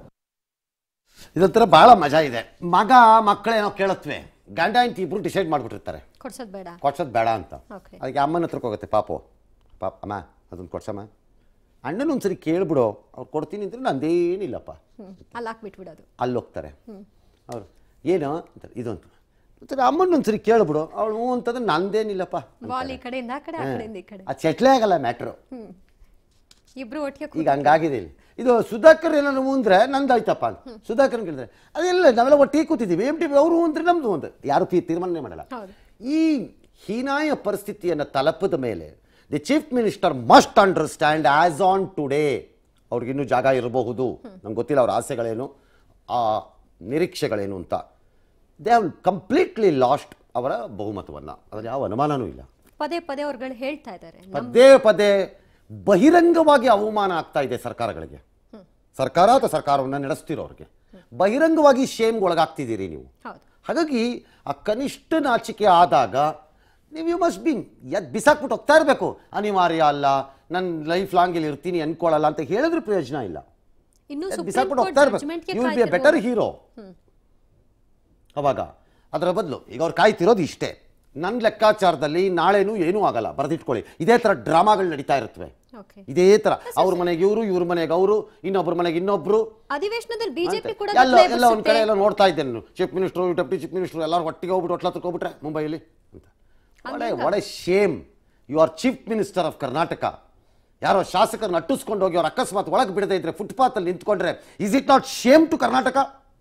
ಇದೊಂಥರ ಬಹಳ ಮಜಾ ಇದೆ ಮಗ ಮಕ್ಕಳೇನೋ ಕೇಳತ್ವೆ ಗಂಡ ಹೆಂಡತಿ ಇಬ್ರು ಡಿಸೈಡ್ ಮಾಡ್ಬಿಟ್ಟಿರ್ತಾರೆ ಕೊಡ್ಸೋದ್ ಬೇಡ ಕೊಡ್ಸೋದು ಬೇಡ ಅಂತ Okay. ಅದಕ್ಕೆ ಅಮ್ಮನ ಹತ್ರಕ್ಕೆ ಹೋಗುತ್ತೆ ಪಾಪು ಪಾಪ ಅಮ್ಮ ಅದನ್ನು ಕೊಡ್ಸಮ್ಮ ಅಣ್ಣನ ಒಂದ್ಸರಿ ಕೇಳ್ಬಿಡು ಅವ್ರು ಕೊಡ್ತೀನಿ ಅಂದ್ರೆ ನಂದೇನಿಲ್ಲಪ್ಪ ಹ್ಮ್ ಅಲ್ಲಿ ಹಾಕ್ಬಿಟ್ಬಿಡೋದು ಅಲ್ಲಿ ಹೋಗ್ತಾರೆ ಅವ್ರು ಏನು ಅಂತಾರೆ ಇದೊಂದು ಒಂಥರ ಅಮ್ಮನ ಒಂದ್ಸರಿ ಕೇಳ್ಬಿಡು ಅವಳು ಹ್ಞೂ ಅಂತಂದ್ರೆ ನಂದೇನಿಲ್ಲಪ್ಪ ಬಾಲ್ ಈ ಕಡೆಯಿಂದ ಆ ಕಡೆ ಆ ಕಡೆಯಿಂದ ಈ ಕಡೆ ಅದು ಸೆಟ್ಲೇ ಆಗಲ್ಲ ಮ್ಯಾಟ್ರು ಹ್ಮ್ ಇಬ್ರು ಒಟ್ಟಿಗೆ ಈಗ ಹಂಗಾಗಿದೆ ಇಲ್ಲಿ ಇದು ಸುಧಾಕರ್ ಏನಾದ್ರು ಅಂದ್ರೆ ನಂದಾಯ್ತಪ್ಪ ಅಂತ ಸುಧಾಕರ್ ಕೇಳಿದ್ರೆ ಅದೆಲ್ಲ ನಾವೆಲ್ಲ ಒಟ್ಟಿಗೆ ಕೂತಿದ್ದೀವಿ ಎಮ್ ಟಿ ಅವರು ಅಂದ್ರೆ ನಮ್ದು ಒಂದು ಯಾರು ತೀ- ತೀರ್ಮಾನನೇ ಮಾಡಲ್ಲ ಹೌದು. ಈ ಹೀನಾಯ ಪರಿಸ್ಥಿತಿಯನ್ನು ತಲುಪದ ಮೇಲೆ the chief minister must understand as on today ಅವ್ರಿಗಿನ್ನೂ ಜಾಗ ಇರಬಹುದು ನಮ್ಗೆ ಗೊತ್ತಿಲ್ಲ ಅವ್ರ ಆಸೆಗಳೇನು ಆ ನಿರೀಕ್ಷೆಗಳೇನು ಅಂತ ದೇ ಹ್ಯಾವ್ ಕಂಪ್ಲೀಟ್ಲಿ ಲಾಸ್ಟ್ ಅವರ ಬಹುಮತವನ್ನು ಅದ್ರಲ್ಲಿ ಯಾವ ಅನುಮಾನನೂ ಇಲ್ಲ ಪದೇ ಪದೇ ಅವ್ರುಗಳು ಹೇಳ್ತಾ ಇದ್ದಾರೆ ಪದೇ ಪದೇ ಬಹಿರಂಗವಾಗಿ ಅವಮಾನ ಆಗ್ತಾ ಇದೆ ಸರ್ಕಾರಗಳಿಗೆ ಸರ್ಕಾರ ಅಥವಾ ಸರ್ಕಾರವನ್ನು ನಡೆಸ್ತಿರೋರಿಗೆ ಬಹಿರಂಗವಾಗಿ ಶೇಮ್ಗೆ ಒಳಗಾಗ್ತಿದ್ದೀರಿ ನೀವು ಹೌದು ಹಾಗಾಗಿ ಆ ಕನಿಷ್ಠ ನಾಚಿಕೆ ಆದಾಗ ನೀವು ಯು ಮಸ್ಟ್ ಬಿ ಎದ್ ಬಿಸಾಕ್ಬಿಟ್ಟು ಹೋಗ್ತಾ ಇರಬೇಕು ಅನಿವಾರ್ಯ ಅಲ್ಲ ನನ್ನ ಲೈಫ್ ಲಾಂಗ್ ಇಲ್ಲಿ ಇರ್ತೀನಿ ಅನ್ಕೊಳ್ಳಲ್ಲ ಅಂತ ಹೇಳಿದ್ರೆ ಪ್ರಯೋಜನ ಇಲ್ಲ ಇನ್ನು ಎದ್ ಸುಪ್ರೀಂ ಬಿಸಾಕ್ಬಿಟ್ಟು ಕೋರ್ಟ್ ಹೋಗ್ತಾ ಇರ್ಬೇಕು ಜಡ್ಜ್ಮೆಂಟ್ಗೆ you will be a better hero ಅವಾಗ ಅದರ ಬದಲು ಈಗ ಅವ್ರು ಕಾಯ್ತಿರೋದು ಇಷ್ಟೇ ನನ್ನ ಲೆಕ್ಕಾಚಾರದಲ್ಲಿ ನಾಳೆನೂ ಏನೂ ಆಗಲ್ಲ ಬರೆದಿಟ್ಕೊಳ್ಳಿ ಇದೇ ಥರ ಡ್ರಾಮಾಗಳು ನಡೀತಾ ಇರುತ್ತವೆ ಓಕೆ ಇದೇ ಥರ ಅವ್ರ ಮನೆಗೆ ಇವರು ಇವ್ರ ಮನೆಗೆ ಅವರು ಇನ್ನೊಬ್ಬರ ಮನೆಗೆ ಇನ್ನೊಬ್ರು ಅಧಿವೇಶನದಲ್ಲಿ ಬಿಜೆಪಿ ಕೂಡ ಎಲ್ಲ ಗದ್ದಲ ಎಲ್ಲ ಒಂದ್ ಕಡೆ ಎಬ್ಬಿಸುತ್ತೆ. ಎಲ್ಲ ನೋಡ್ತಾ ಇದ್ದೇನೆ ನಾನು chief minister deputy chief minister ಎಲ್ಲರೂ ಒಟ್ಟಿಗೆ ಹೋಗ್ಬಿಟ್ಟು ಒಟ್ಲ ಹೋಗ್ಬಿಟ್ರೆ ಮುಂಬೈಲಿ ಅಂತ ಒಳ್ಳೆ ಒಳ್ಳೆ shame you are chief minister of Karnataka ಯಾರೋ ಶಾಸಕರನ್ನ ಅಟ್ಟಿಸ್ಕೊಂಡು ಹೋಗಿ ಅವ್ರು ಅಕಸ್ಮಾತ್ ಒಳಗೆ ಬಿಡದೇ ಇದ್ರೆ ಫುಟ್ಪಾತ್ ಅಲ್ಲಿ ನಿಂತ್ಕೊಂಡ್ರೆ is it not shame to Karnataka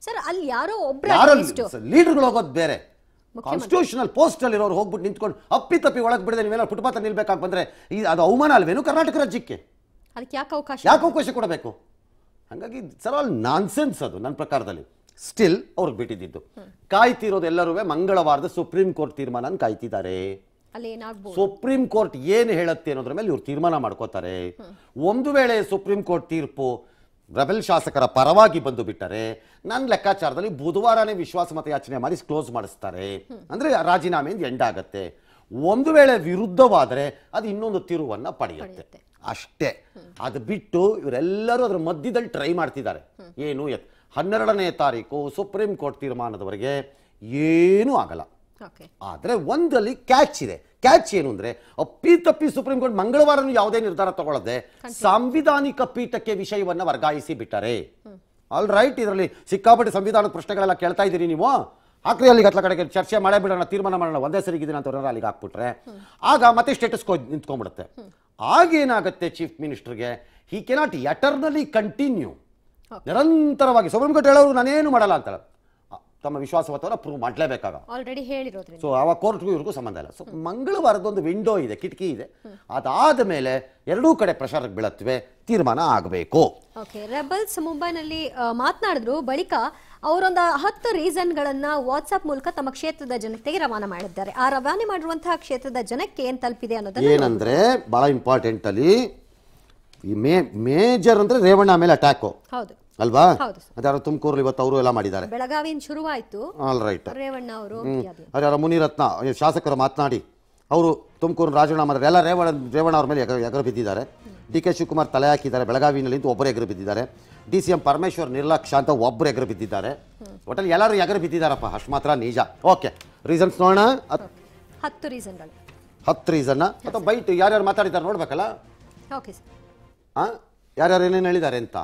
sir ಅಲ್ಲಿ ಯಾರೋ ಒಬ್ರು ಯಾರೋ at least ಲೀಡರ್ಗಳು ಹೋಗೋದು ಬೇರೆ ಕಾನ್ಸ್ಟಿಟ್ಯೂಷನಲ್ ಪೋಸ್ಟ್ ಅಲ್ಲಿ ಇರೋರು ಹೋಗ್ಬಿಟ್ಟು ನಿಂತ್ಕೊಂಡು ಅಪ್ಪಿ ತಪ್ಪಿ ಒಳಗೆ ಬಿಡದೆ ನೀವೆಲ್ಲ ಫುಟ್ಪಾತ್ ನಿಲ್ಬೇಕಾಗಿ ಬಂದ್ರೆ ಈ ಅದು ಅವಮಾನ ಅಲ್ವೇನು ಕರ್ನಾಟಕ ರಾಜ್ಯಕ್ಕೆ ಅದಕ್ಕೆ ಯಾಕೆ ಅವಕಾಶ ಯಾಕೆ ಅವಕಾಶ ಕೊಡಬೇಕು ಹಾಗಾಗಿ ಸರ್ ಆಲ್ ನಾನ್ಸೆನ್ಸ್ ಅದು ನನ್ನ ಪ್ರಕಾರದಲ್ಲಿ ಸ್ಟಿಲ್ ಅವ್ರಿಗೆ ಬಿಟ್ಟಿದ್ದು ಕಾಯ್ತಿರೋದು ಎಲ್ಲರೂ ಮಂಗಳವಾರದ ಸುಪ್ರೀಂ ಕೋರ್ಟ್ ತೀರ್ಮಾನ ಕಾಯ್ತಿದ್ದಾರೆ ಅಲ್ಲಿ ಏನಾಗ್ಬೋದು ಸುಪ್ರೀಂ ಕೋರ್ಟ್ ಏನು ಹೇಳುತ್ತೆ ಅನ್ನೋದ್ರ ಮೇಲೆ ಇವ್ರು ತೀರ್ಮಾನ ಮಾಡ್ಕೋತಾರೆ ಒಂದು ವೇಳೆ ಸುಪ್ರೀಂ ಕೋರ್ಟ್ ತೀರ್ಪು ರೆಬೆಲ್ ಶಾಸಕರ ಪರವಾಗಿ ಬಂದು ಬಿಟ್ಟರೆ ನನ್ನ ಲೆಕ್ಕಾಚಾರದಲ್ಲಿ ಬುಧವಾರನೇ ವಿಶ್ವಾಸಮತ ಯಾಚನೆ ಮಾಡಿ ಕ್ಲೋಸ್ ಮಾಡಿಸ್ತಾರೆ ಅಂದ್ರೆ ರಾಜೀನಾಮೆಯಿಂದ ಎಂಡ್ ಆಗತ್ತೆ ಒಂದು ವೇಳೆ ವಿರುದ್ಧವಾದರೆ ಅದು ಇನ್ನೊಂದು ತಿರುವನ್ನ ಪಡೆಯುತ್ತೆ ಅಷ್ಟೇ ಅದು ಬಿಟ್ಟು ಇವರೆಲ್ಲರೂ ಅದರ ಮಧ್ಯದಲ್ಲಿ ಟ್ರೈ ಮಾಡ್ತಿದ್ದಾರೆ ಏನು ಎತ್ ಹನ್ನೆರಡನೇ ತಾರೀಕು ಸುಪ್ರೀಂ ಕೋರ್ಟ್ ತೀರ್ಮಾನದವರೆಗೆ ಏನೂ ಆಗಲ್ಲ ಓಕೆ ಆದರೆ ಒಂದಲ್ಲಿ ಕ್ಯಾಚ್ ಇದೆ ಕ್ಯಾಚ್ ಏನು ಅಂದ್ರೆ ಅಪ್ಪಿ ತಪ್ಪಿ ಸುಪ್ರೀಂ ಕೋರ್ಟ್ ಮಂಗಳವಾರನೂ ಯಾವುದೇ ನಿರ್ಧಾರ ತಗೊಳ್ಳದೆ ಸಾಂವಿಧಾನಿಕ ಪೀಠಕ್ಕೆ ವಿಷಯವನ್ನ ವರ್ಗಾಯಿಸಿ ಬಿಟ್ಟರೆ ಆಲ್ ರೈಟ್ ಇದರಲ್ಲಿ ಸಿಕ್ಕಾಪಟ್ಟೆ ಸಂವಿಧಾನದ ಪ್ರಶ್ನೆಗಳೆಲ್ಲ ಕೇಳ್ತಾ ಇದ್ದೀರಿ ನೀವು ಹಾಕ್ರಿ ಅಲ್ಲಿಗೆ ಹತ್ಲ ಕಡೆಗೆ ಚರ್ಚೆ ಮಾಡೇ ಬಿಡೋಣ ತೀರ್ಮಾನ ಮಾಡೋಣ ಒಂದೇ ಸರಿಗಿದ್ದೀನಿ ಅಂತ ಅವ್ರನ್ನ ಅಲ್ಲಿಗೆ ಹಾಕ್ಬಿಟ್ರೆ ಆಗ ಮತ್ತೆ ಸ್ಟೇಟಸ್ ಕೋ ನಿಂತ್ಕೊಂಡ್ಬಿಡುತ್ತೆ ಆಗೇನಾಗುತ್ತೆ ಚೀಫ್ ಮಿನಿಸ್ಟರ್ಗೆ ಹಿ ಕೆನಾಟ್ ಎಟರ್ನಲಿ ಕಂಟಿನ್ಯೂ ನಿರಂತರವಾಗಿ ಸುಪ್ರೀಂ ಕೋರ್ಟ್ ಹೇಳೋರು ನಾನೇನು ಮಾಡಲ್ಲ ಅಂತ ತಮ್ಮ ವಿಶ್ವಾಸವತ್ತವನ್ನ ಪ್ರೂವ್ ಮಾಡಲೇಬೇಕಾಗ ಆಲ್ರೆಡಿ ಹೇಳಿರೋದ್ರಿಂದ ಸೊ ಆವಾಗ ಕೋರ್ಟ್ಗೂ ಇವ್ರಿಗೂ ಸಂಬಂಧ ಇಲ್ಲ ಸೊ ಮಂಗಳವಾರದೊಂದು ವಿಂಡೋ ಇದೆ ಕಿಟಕಿ ಇದೆ ಅದಾದ ಮೇಲೆ ಎರಡೂ ಕಡೆ ಪ್ರೆಷರ್ ಬೀಳತ್ವೆ ತೀರ್ಮಾನ ಆಗಬೇಕು ಓಕೆ ರೆಬಲ್ಸ್ ಮುಂಬೈನಲ್ಲಿ ಆ, ಮಾತನಾಡಿದ್ರು ಬಳಿಕ ಅವರೊಂದು ಹತ್ತು ರೀಸನ್ಗಳನ್ನ ವಾಟ್ಸ್ಆಪ್ ಮೂಲಕ ತಮ್ಮ ಕ್ಷೇತ್ರದ ಜನತೆಗೆ ರವಾನೆ ಮಾಡಿದ್ದಾರೆ ಆ ರವಾನೆ ಮಾಡಿರುವಂತಹ ಕ್ಷೇತ್ರದ ಜನಕ್ಕೆ ಏನ್ ತಲುಪಿದೆ ಅನ್ನೋದನ್ನ ಏನಂದ್ರೆ ಬಹಳ ಇಂಪಾರ್ಟೆಂಟ್ ಅಲ್ಲಿ ಈ ಮೇ ಮೇಜರ್ ಅಂದ್ರೆ ರೇವಣ್ಣ ಮೇಲೆ ಅಟ್ಯಾಕು ಹೌದು ಅಲ್ವಾ ಹೌದು ಅದ್ಯಾರೋ ತುಮಕೂರಲ್ಲಿ ಇವತ್ತು ಅವರು ಎಲ್ಲ ಮಾಡಿದ್ದಾರೆ ಬೆಳಗಾವಿಯಿಂದ ಶುರುವಾಯ್ತು ಆಲ್ ರೈಟ್ ರೇವಣ್ಣ ಅವರು ಅದ್ಯಾರೋ ಮುನಿರತ್ನ ಈ ಶಾಸಕರು ಮಾತನಾಡಿ ಅವರು ತುಮಕೂರು ರಾಜೀನಾಮೆ ಮಾಡಿದ್ರೆ ಎಲ್ಲ ರೇವಣ್ಣ ರೇವಣ್ಣ ಅವ್ರ ಮೇಲೆ ಎಗರು ಎಗರು ಬಿದ್ದಿದ್ದಾರೆ ಡಿ ಕೆ ಶಿವಕುಮಾರ್ ತಲೆ ಹಾಕಿದ್ದಾರೆ ಬೆಳಗಾವಿನಲ್ಲಿ ನಿಂತು ಒಬ್ಬರು ಎಗರು ಬಿದ್ದಿದ್ದಾರೆ ಡಿ ಸಿ ಎಂ ಪರಮೇಶ್ವರ್ ನಿರ್ಲಕ್ಷ್ಯ ಅಂತ ಒಬ್ಬರು ಎಗರು ಬಿದ್ದಿದ್ದಾರೆ ಒಟ್ಟಲ್ಲಿ ಎಲ್ಲರೂ ಎಗರು ಬಿದ್ದಿದ್ದಾರಪ್ಪ ಅಷ್ಟು ಮಾತ್ರ ನಿಜ ಓಕೆ ರೀಸನ್ಸ್ ನೋಡೋಣ ಹತ್- ಹತ್ತು ರೀಸನ್ಗಳು ಹತ್ತು ರೀಸನ್ನ ಅಥವಾ ಬೈಟ್ ಯಾರ್ಯಾರು ಮಾತಾಡಿದ್ದಾರೆ ನೋಡ್ಬೇಕಲ್ಲ ಓಕೆ ಸರ್ ಆ ಯಾರ್ಯಾರು ಏನೇನು ಹೇಳಿದ್ದಾರೆ ಅಂತ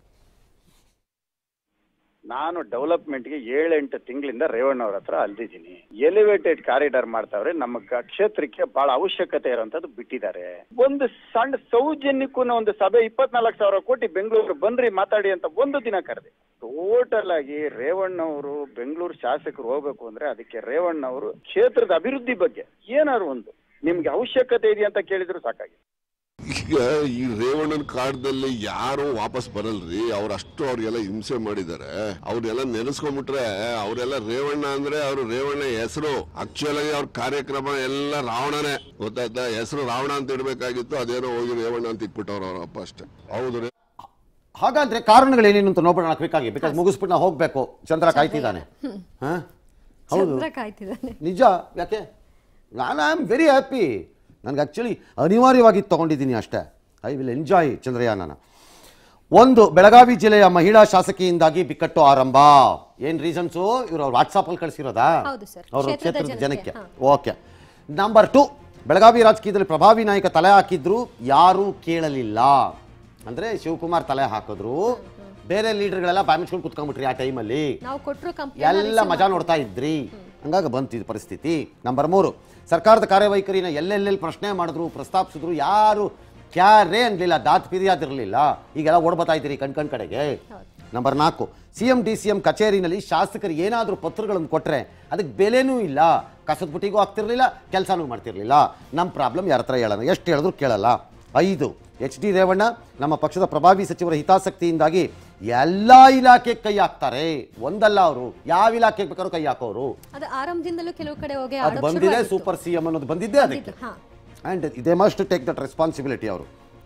ನಾನು ಡೆವಲಪ್ಮೆಂಟ್ಗೆ ಏಳೆಂಟು ತಿಂಗಳಿಂದ ರೇವಣ್ಣ ಅವ್ರ ಹತ್ರ ಅಲ್ದಿದ್ದೀನಿ ಎಲಿವೇಟೆಡ್ ಕಾರಿಡಾರ್ ಮಾಡ್ತಾವ್ರೆ ನಮ್ಮ ಗ- ಕ್ಷೇತ್ರಕ್ಕೆ ಬಹಳ ಅವಶ್ಯಕತೆ ಇರೋಂಥದ್ದು ಬಿಟ್ಟಿದ್ದಾರೆ ಒಂದು ಸಣ್ಣ ಸೌಜನ್ಯಕ್ಕೂ ಒಂದು ಸಭೆ ಇಪ್ಪತ್ನಾಲ್ಕು ಸಾವಿರ ಕೋಟಿ ಬೆಂಗಳೂರು ಬಂದ್ರಿ ಮಾತಾಡಿ ಅಂತ ಒಂದು ದಿನ ಕರೆದೆ ಟೋಟಲ್ ಆಗಿ ರೇವಣ್ಣ ಅವರು ಬೆಂಗಳೂರು ಶಾಸಕರು ಹೋಗ್ಬೇಕು ಅಂದ್ರೆ ಅದಕ್ಕೆ ರೇವಣ್ಣ ಅವರು ಕ್ಷೇತ್ರದ ಅಭಿವೃದ್ಧಿ ಬಗ್ಗೆ ಏನಾದ್ರು ಒಂದು ನಿಮ್ಗೆ ಅವಶ್ಯಕತೆ ಇದೆ ಅಂತ ಕೇಳಿದ್ರು ಸಾಕಾಗಿ ಈಗ ಈ ರೇವಣ್ಣನ ಕಾಡ್ದಲ್ಲಿ ಯಾರು ವಾಪಸ್ ಬರಲ್ರಿ ಅವ್ರು ಅಷ್ಟು ಅವ್ರಿಗೆಲ್ಲ ಹಿಂಸೆ ಮಾಡಿದ್ದಾರೆ ಅವ್ರೆಲ್ಲ ನೆನೆಸ್ಕೊಂಡ್ಬಿಟ್ರೆ ಅವರೆಲ್ಲ ರೇವಣ್ಣ ಅಂದ್ರೆ ಅವ್ರು ರೇವಣ್ಣ ಹೆಸರು ಆಕ್ಚುಲ್ ಆಗಿ ಅವ್ರ ಕಾರ್ಯಕ್ರಮ ಎಲ್ಲ ರಾವಣನೇ ಗೊತ್ತಾಯ್ತಾ ಹೆಸರು ರಾವಣ ಅಂತ ಇಡ್ಬೇಕಾಗಿತ್ತು ಅದೇನೋ ಹೋಗಿ ರೇವಣ್ಣ ಅಂತ ಇಟ್ಬಿಟ್ಟವ್ರು ಅವ್ರ ಅಪ್ಪ ಅಷ್ಟೇ ಹೌದು ರೀ ಹಾಗಾದ್ರೆ ಕಾರಣಗಳೇನೇನು ಅಂತ ನೋಡೋಣ ಕ್ವಿಕ್ ಆಗಿ ಬಿಕಾಸ್ ಮುಗಿಸ್ಬಿಟ್ಟು ನಾವು ಹೋಗ್ಬೇಕು ಚಂದ್ರ ಕಾಯ್ತಿದ್ದಾನೆ ಹಾ ಹೌದು ಚಂದ್ರ ಕಾಯ್ತಿದ್ದಾನೆ ನಿಜ ಯಾಕೆ ನಾನು ಐ ಆಮ್ ವೆರಿ ಹ್ಯಾಪಿ ನನಗೆ ಆ್ಯಕ್ಚುಲಿ ಅನಿವಾರ್ಯವಾಗಿ ತೊಗೊಂಡಿದ್ದೀನಿ ಅಷ್ಟೇ ಐ ವಿಲ್ ಎಂಜಾಯ್ ಚಂದ್ರಯಾನನ ಒಂದು ಬೆಳಗಾವಿ ಜಿಲ್ಲೆಯ ಮಹಿಳಾ ಶಾಸಕಿಯಿಂದಾಗಿ ಬಿಕ್ಕಟ್ಟು ಆರಂಭ ಏನ್ ರೀಸನ್ಸು ಇವರು ಅವ್ರು ವಾಟ್ಸಾಪಲ್ಲಿ ಕಳಿಸಿರೋದಾ ಹೌದು ಸರ್. ಅವರು ಕ್ಷೇತ್ರದ ಕ್ಷೇತ್ರದ ಜನಕ್ಕೆ, ಜನಕ್ಕೆ ಓಕೆ ನಂಬರ್ ಟು ಬೆಳಗಾವಿ ರಾಜಕೀಯದಲ್ಲಿ ಪ್ರಭಾವಿ ನಾಯಕ ತಲೆ ಹಾಕಿದ್ರು ಯಾರೂ ಕೇಳಲಿಲ್ಲ ಅಂದ್ರೆ ಶಿವಕುಮಾರ್ ತಲೆ ಹಾಕಿದ್ರು ಬೇರೆ ಲೀಡರ್ಗಳೆಲ್ಲ ಬಾಮಿಸ್ಕೊಂಡು ಕುತ್ಕೊಂಡ್ಬಿಟ್ರಿ ಆ ಟೈಮಲ್ಲಿ ನಾವು ಕೊಟ್ಟರು ಎಲ್ಲ ಮಜಾ ನೋಡ್ತಾ ಇದ್ರಿ ಹಂಗಾಗಿ ಬಂತು ಇದು ಪರಿಸ್ಥಿತಿ ನಂಬರ್ ಮೂರು ಸರ್ಕಾರದ ಕಾರ್ಯವೈಖರಿನ ಎಲ್ಲೆಲ್ಲೆಲ್ಲಿ ಪ್ರಶ್ನೆ ಮಾಡಿದ್ರು ಪ್ರಸ್ತಾಪಿಸಿದ್ರು ಯಾರು ಕ್ಯಾರೇ ಅನ್ಲಿಲ್ಲ ದಾತ್ ಪಿರಿಯಾದಿರಲಿಲ್ಲ ಈಗೆಲ್ಲ ಓಡ್ಬತ್ತಾ ಇದ್ದೀರಿ ಕಣ್ ಕಣ್ ಕಡೆಗೆ ನಂಬರ್ ನಾಲ್ಕು C M D C M ಕಚೇರಿನಲ್ಲಿ ಶಾಸಕರು ಏನಾದರೂ ಪತ್ರಗಳನ್ನು ಕೊಟ್ಟರೆ ಅದಕ್ಕೆ ಬೆಲೆನೂ ಇಲ್ಲ ಕಸದ ಬುಟ್ಟಿಗೂ ಆಗ್ತಿರ್ಲಿಲ್ಲ ಕೆಲಸನೂ ಮಾಡ್ತಿರ್ಲಿಲ್ಲ ನಮ್ಮ ಪ್ರಾಬ್ಲಮ್ ಯಾರ ಹತ್ರ ಹೇಳೋಣ ಎಷ್ಟು ಹೇಳಿದ್ರು ಕೇಳಲ್ಲ ಐದು ಎಚ್ ಡಿ ರೇವಣ್ಣ ನಮ್ಮ ಪಕ್ಷದ ಪ್ರಭಾವಿ ಸಚಿವರ ಹಿತಾಸಕ್ತಿಯಿಂದಾಗಿ ಎಲ್ಲ ಇಲಾಖೆ ಕೈ ಹಾಕ್ತಾರೆ ಒಂದಲ್ಲ ಅವರು ಯಾವ ಇಲಾಖೆಗೆ ಬೇಕಾದ್ರೂ ಕೈ ಹಾಕೋರು ಅದು ಆರಂಭದಿಂದಲೂ ಕೆಲವು ಕಡೆ ಹೋಗಿ ಅದು ಆಡೋಕ್ ಬಂದಿದೆ ಶುರುವಾಗಿತ್ತು. ಸೂಪರ್ ಸಿ ಎಂ ಅನ್ನೋದು ಬಂದಿದ್ದೆ ಅದಕ್ಕೆ ಹಾ ಆ್ಯಂಡ್ ಇದೇ ಮಸ್ಟ್ ಟೇಕ್ ದಟ್ ರೆಸ್ಪಾನ್ಸಿಬಿಲಿಟಿ ಅವರು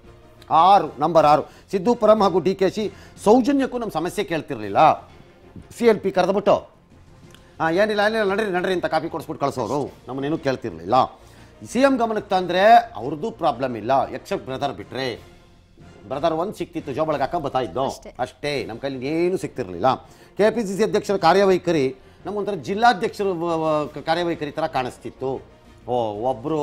ಆರು ನಂಬರ್ ಆರು ಸಿದ್ದುಪುರಂ ಹಾಗೂ ಡಿ ಕೆ ಶಿ ಸೌಜನ್ಯಕ್ಕೂ ನಮ್ಮ ಸಮಸ್ಯೆ ಕೇಳ್ತಿರ್ಲಿಲ್ಲ ಸಿ ಎಲ್ ಪಿ ಕರೆದ್ಬಿಟ್ಟು ಹಾಂ ಏನಿಲ್ಲ ಏನಿಲ್ಲ ನಡ್ರಿ ನಡ್ರಿ ಅಂತ ಕಾಪಿ ಕೊಡಿಸ್ಬಿಟ್ಟು ಕಳಿಸೋರು ನಮ್ಮನ್ನೇನು ಕೇಳ್ತಿರ್ಲಿಲ್ಲ ಸಿ ಎಂ ಗಮನಕ್ಕೆ ತಂದರೆ ಅವ್ರದ್ದು ಪ್ರಾಬ್ಲಮ್ ಇಲ್ಲ ಎಕ್ಸೆಪ್ಟ್ ಬ್ರದರ್ ಬಿಟ್ರೆ ಬ್ರದರ್ ಒಂದು ಸಿಕ್ತಿತ್ತು ಜೋಬಳಗೆ ಹಾಕ ಬರ್ತಾ ಇದ್ದೋ ಅಷ್ಟೇ ನಮ್ಮ ಕೈಲಿ ಏನು ಸಿಗ್ತಿರ್ಲಿಲ್ಲ ಕೆ ಪಿ ಸಿ ಸಿ ಅಧ್ಯಕ್ಷರ ಕಾರ್ಯವೈಖರಿ ನಮಗೊಂಥರ ಜಿಲ್ಲಾಧ್ಯಕ್ಷರ ವ- ವ- ಕಾರ್ಯವೈಖರಿ ಥರ ಕಾಣಿಸ್ತಿತ್ತು ಓ ಒಬ್ಬರು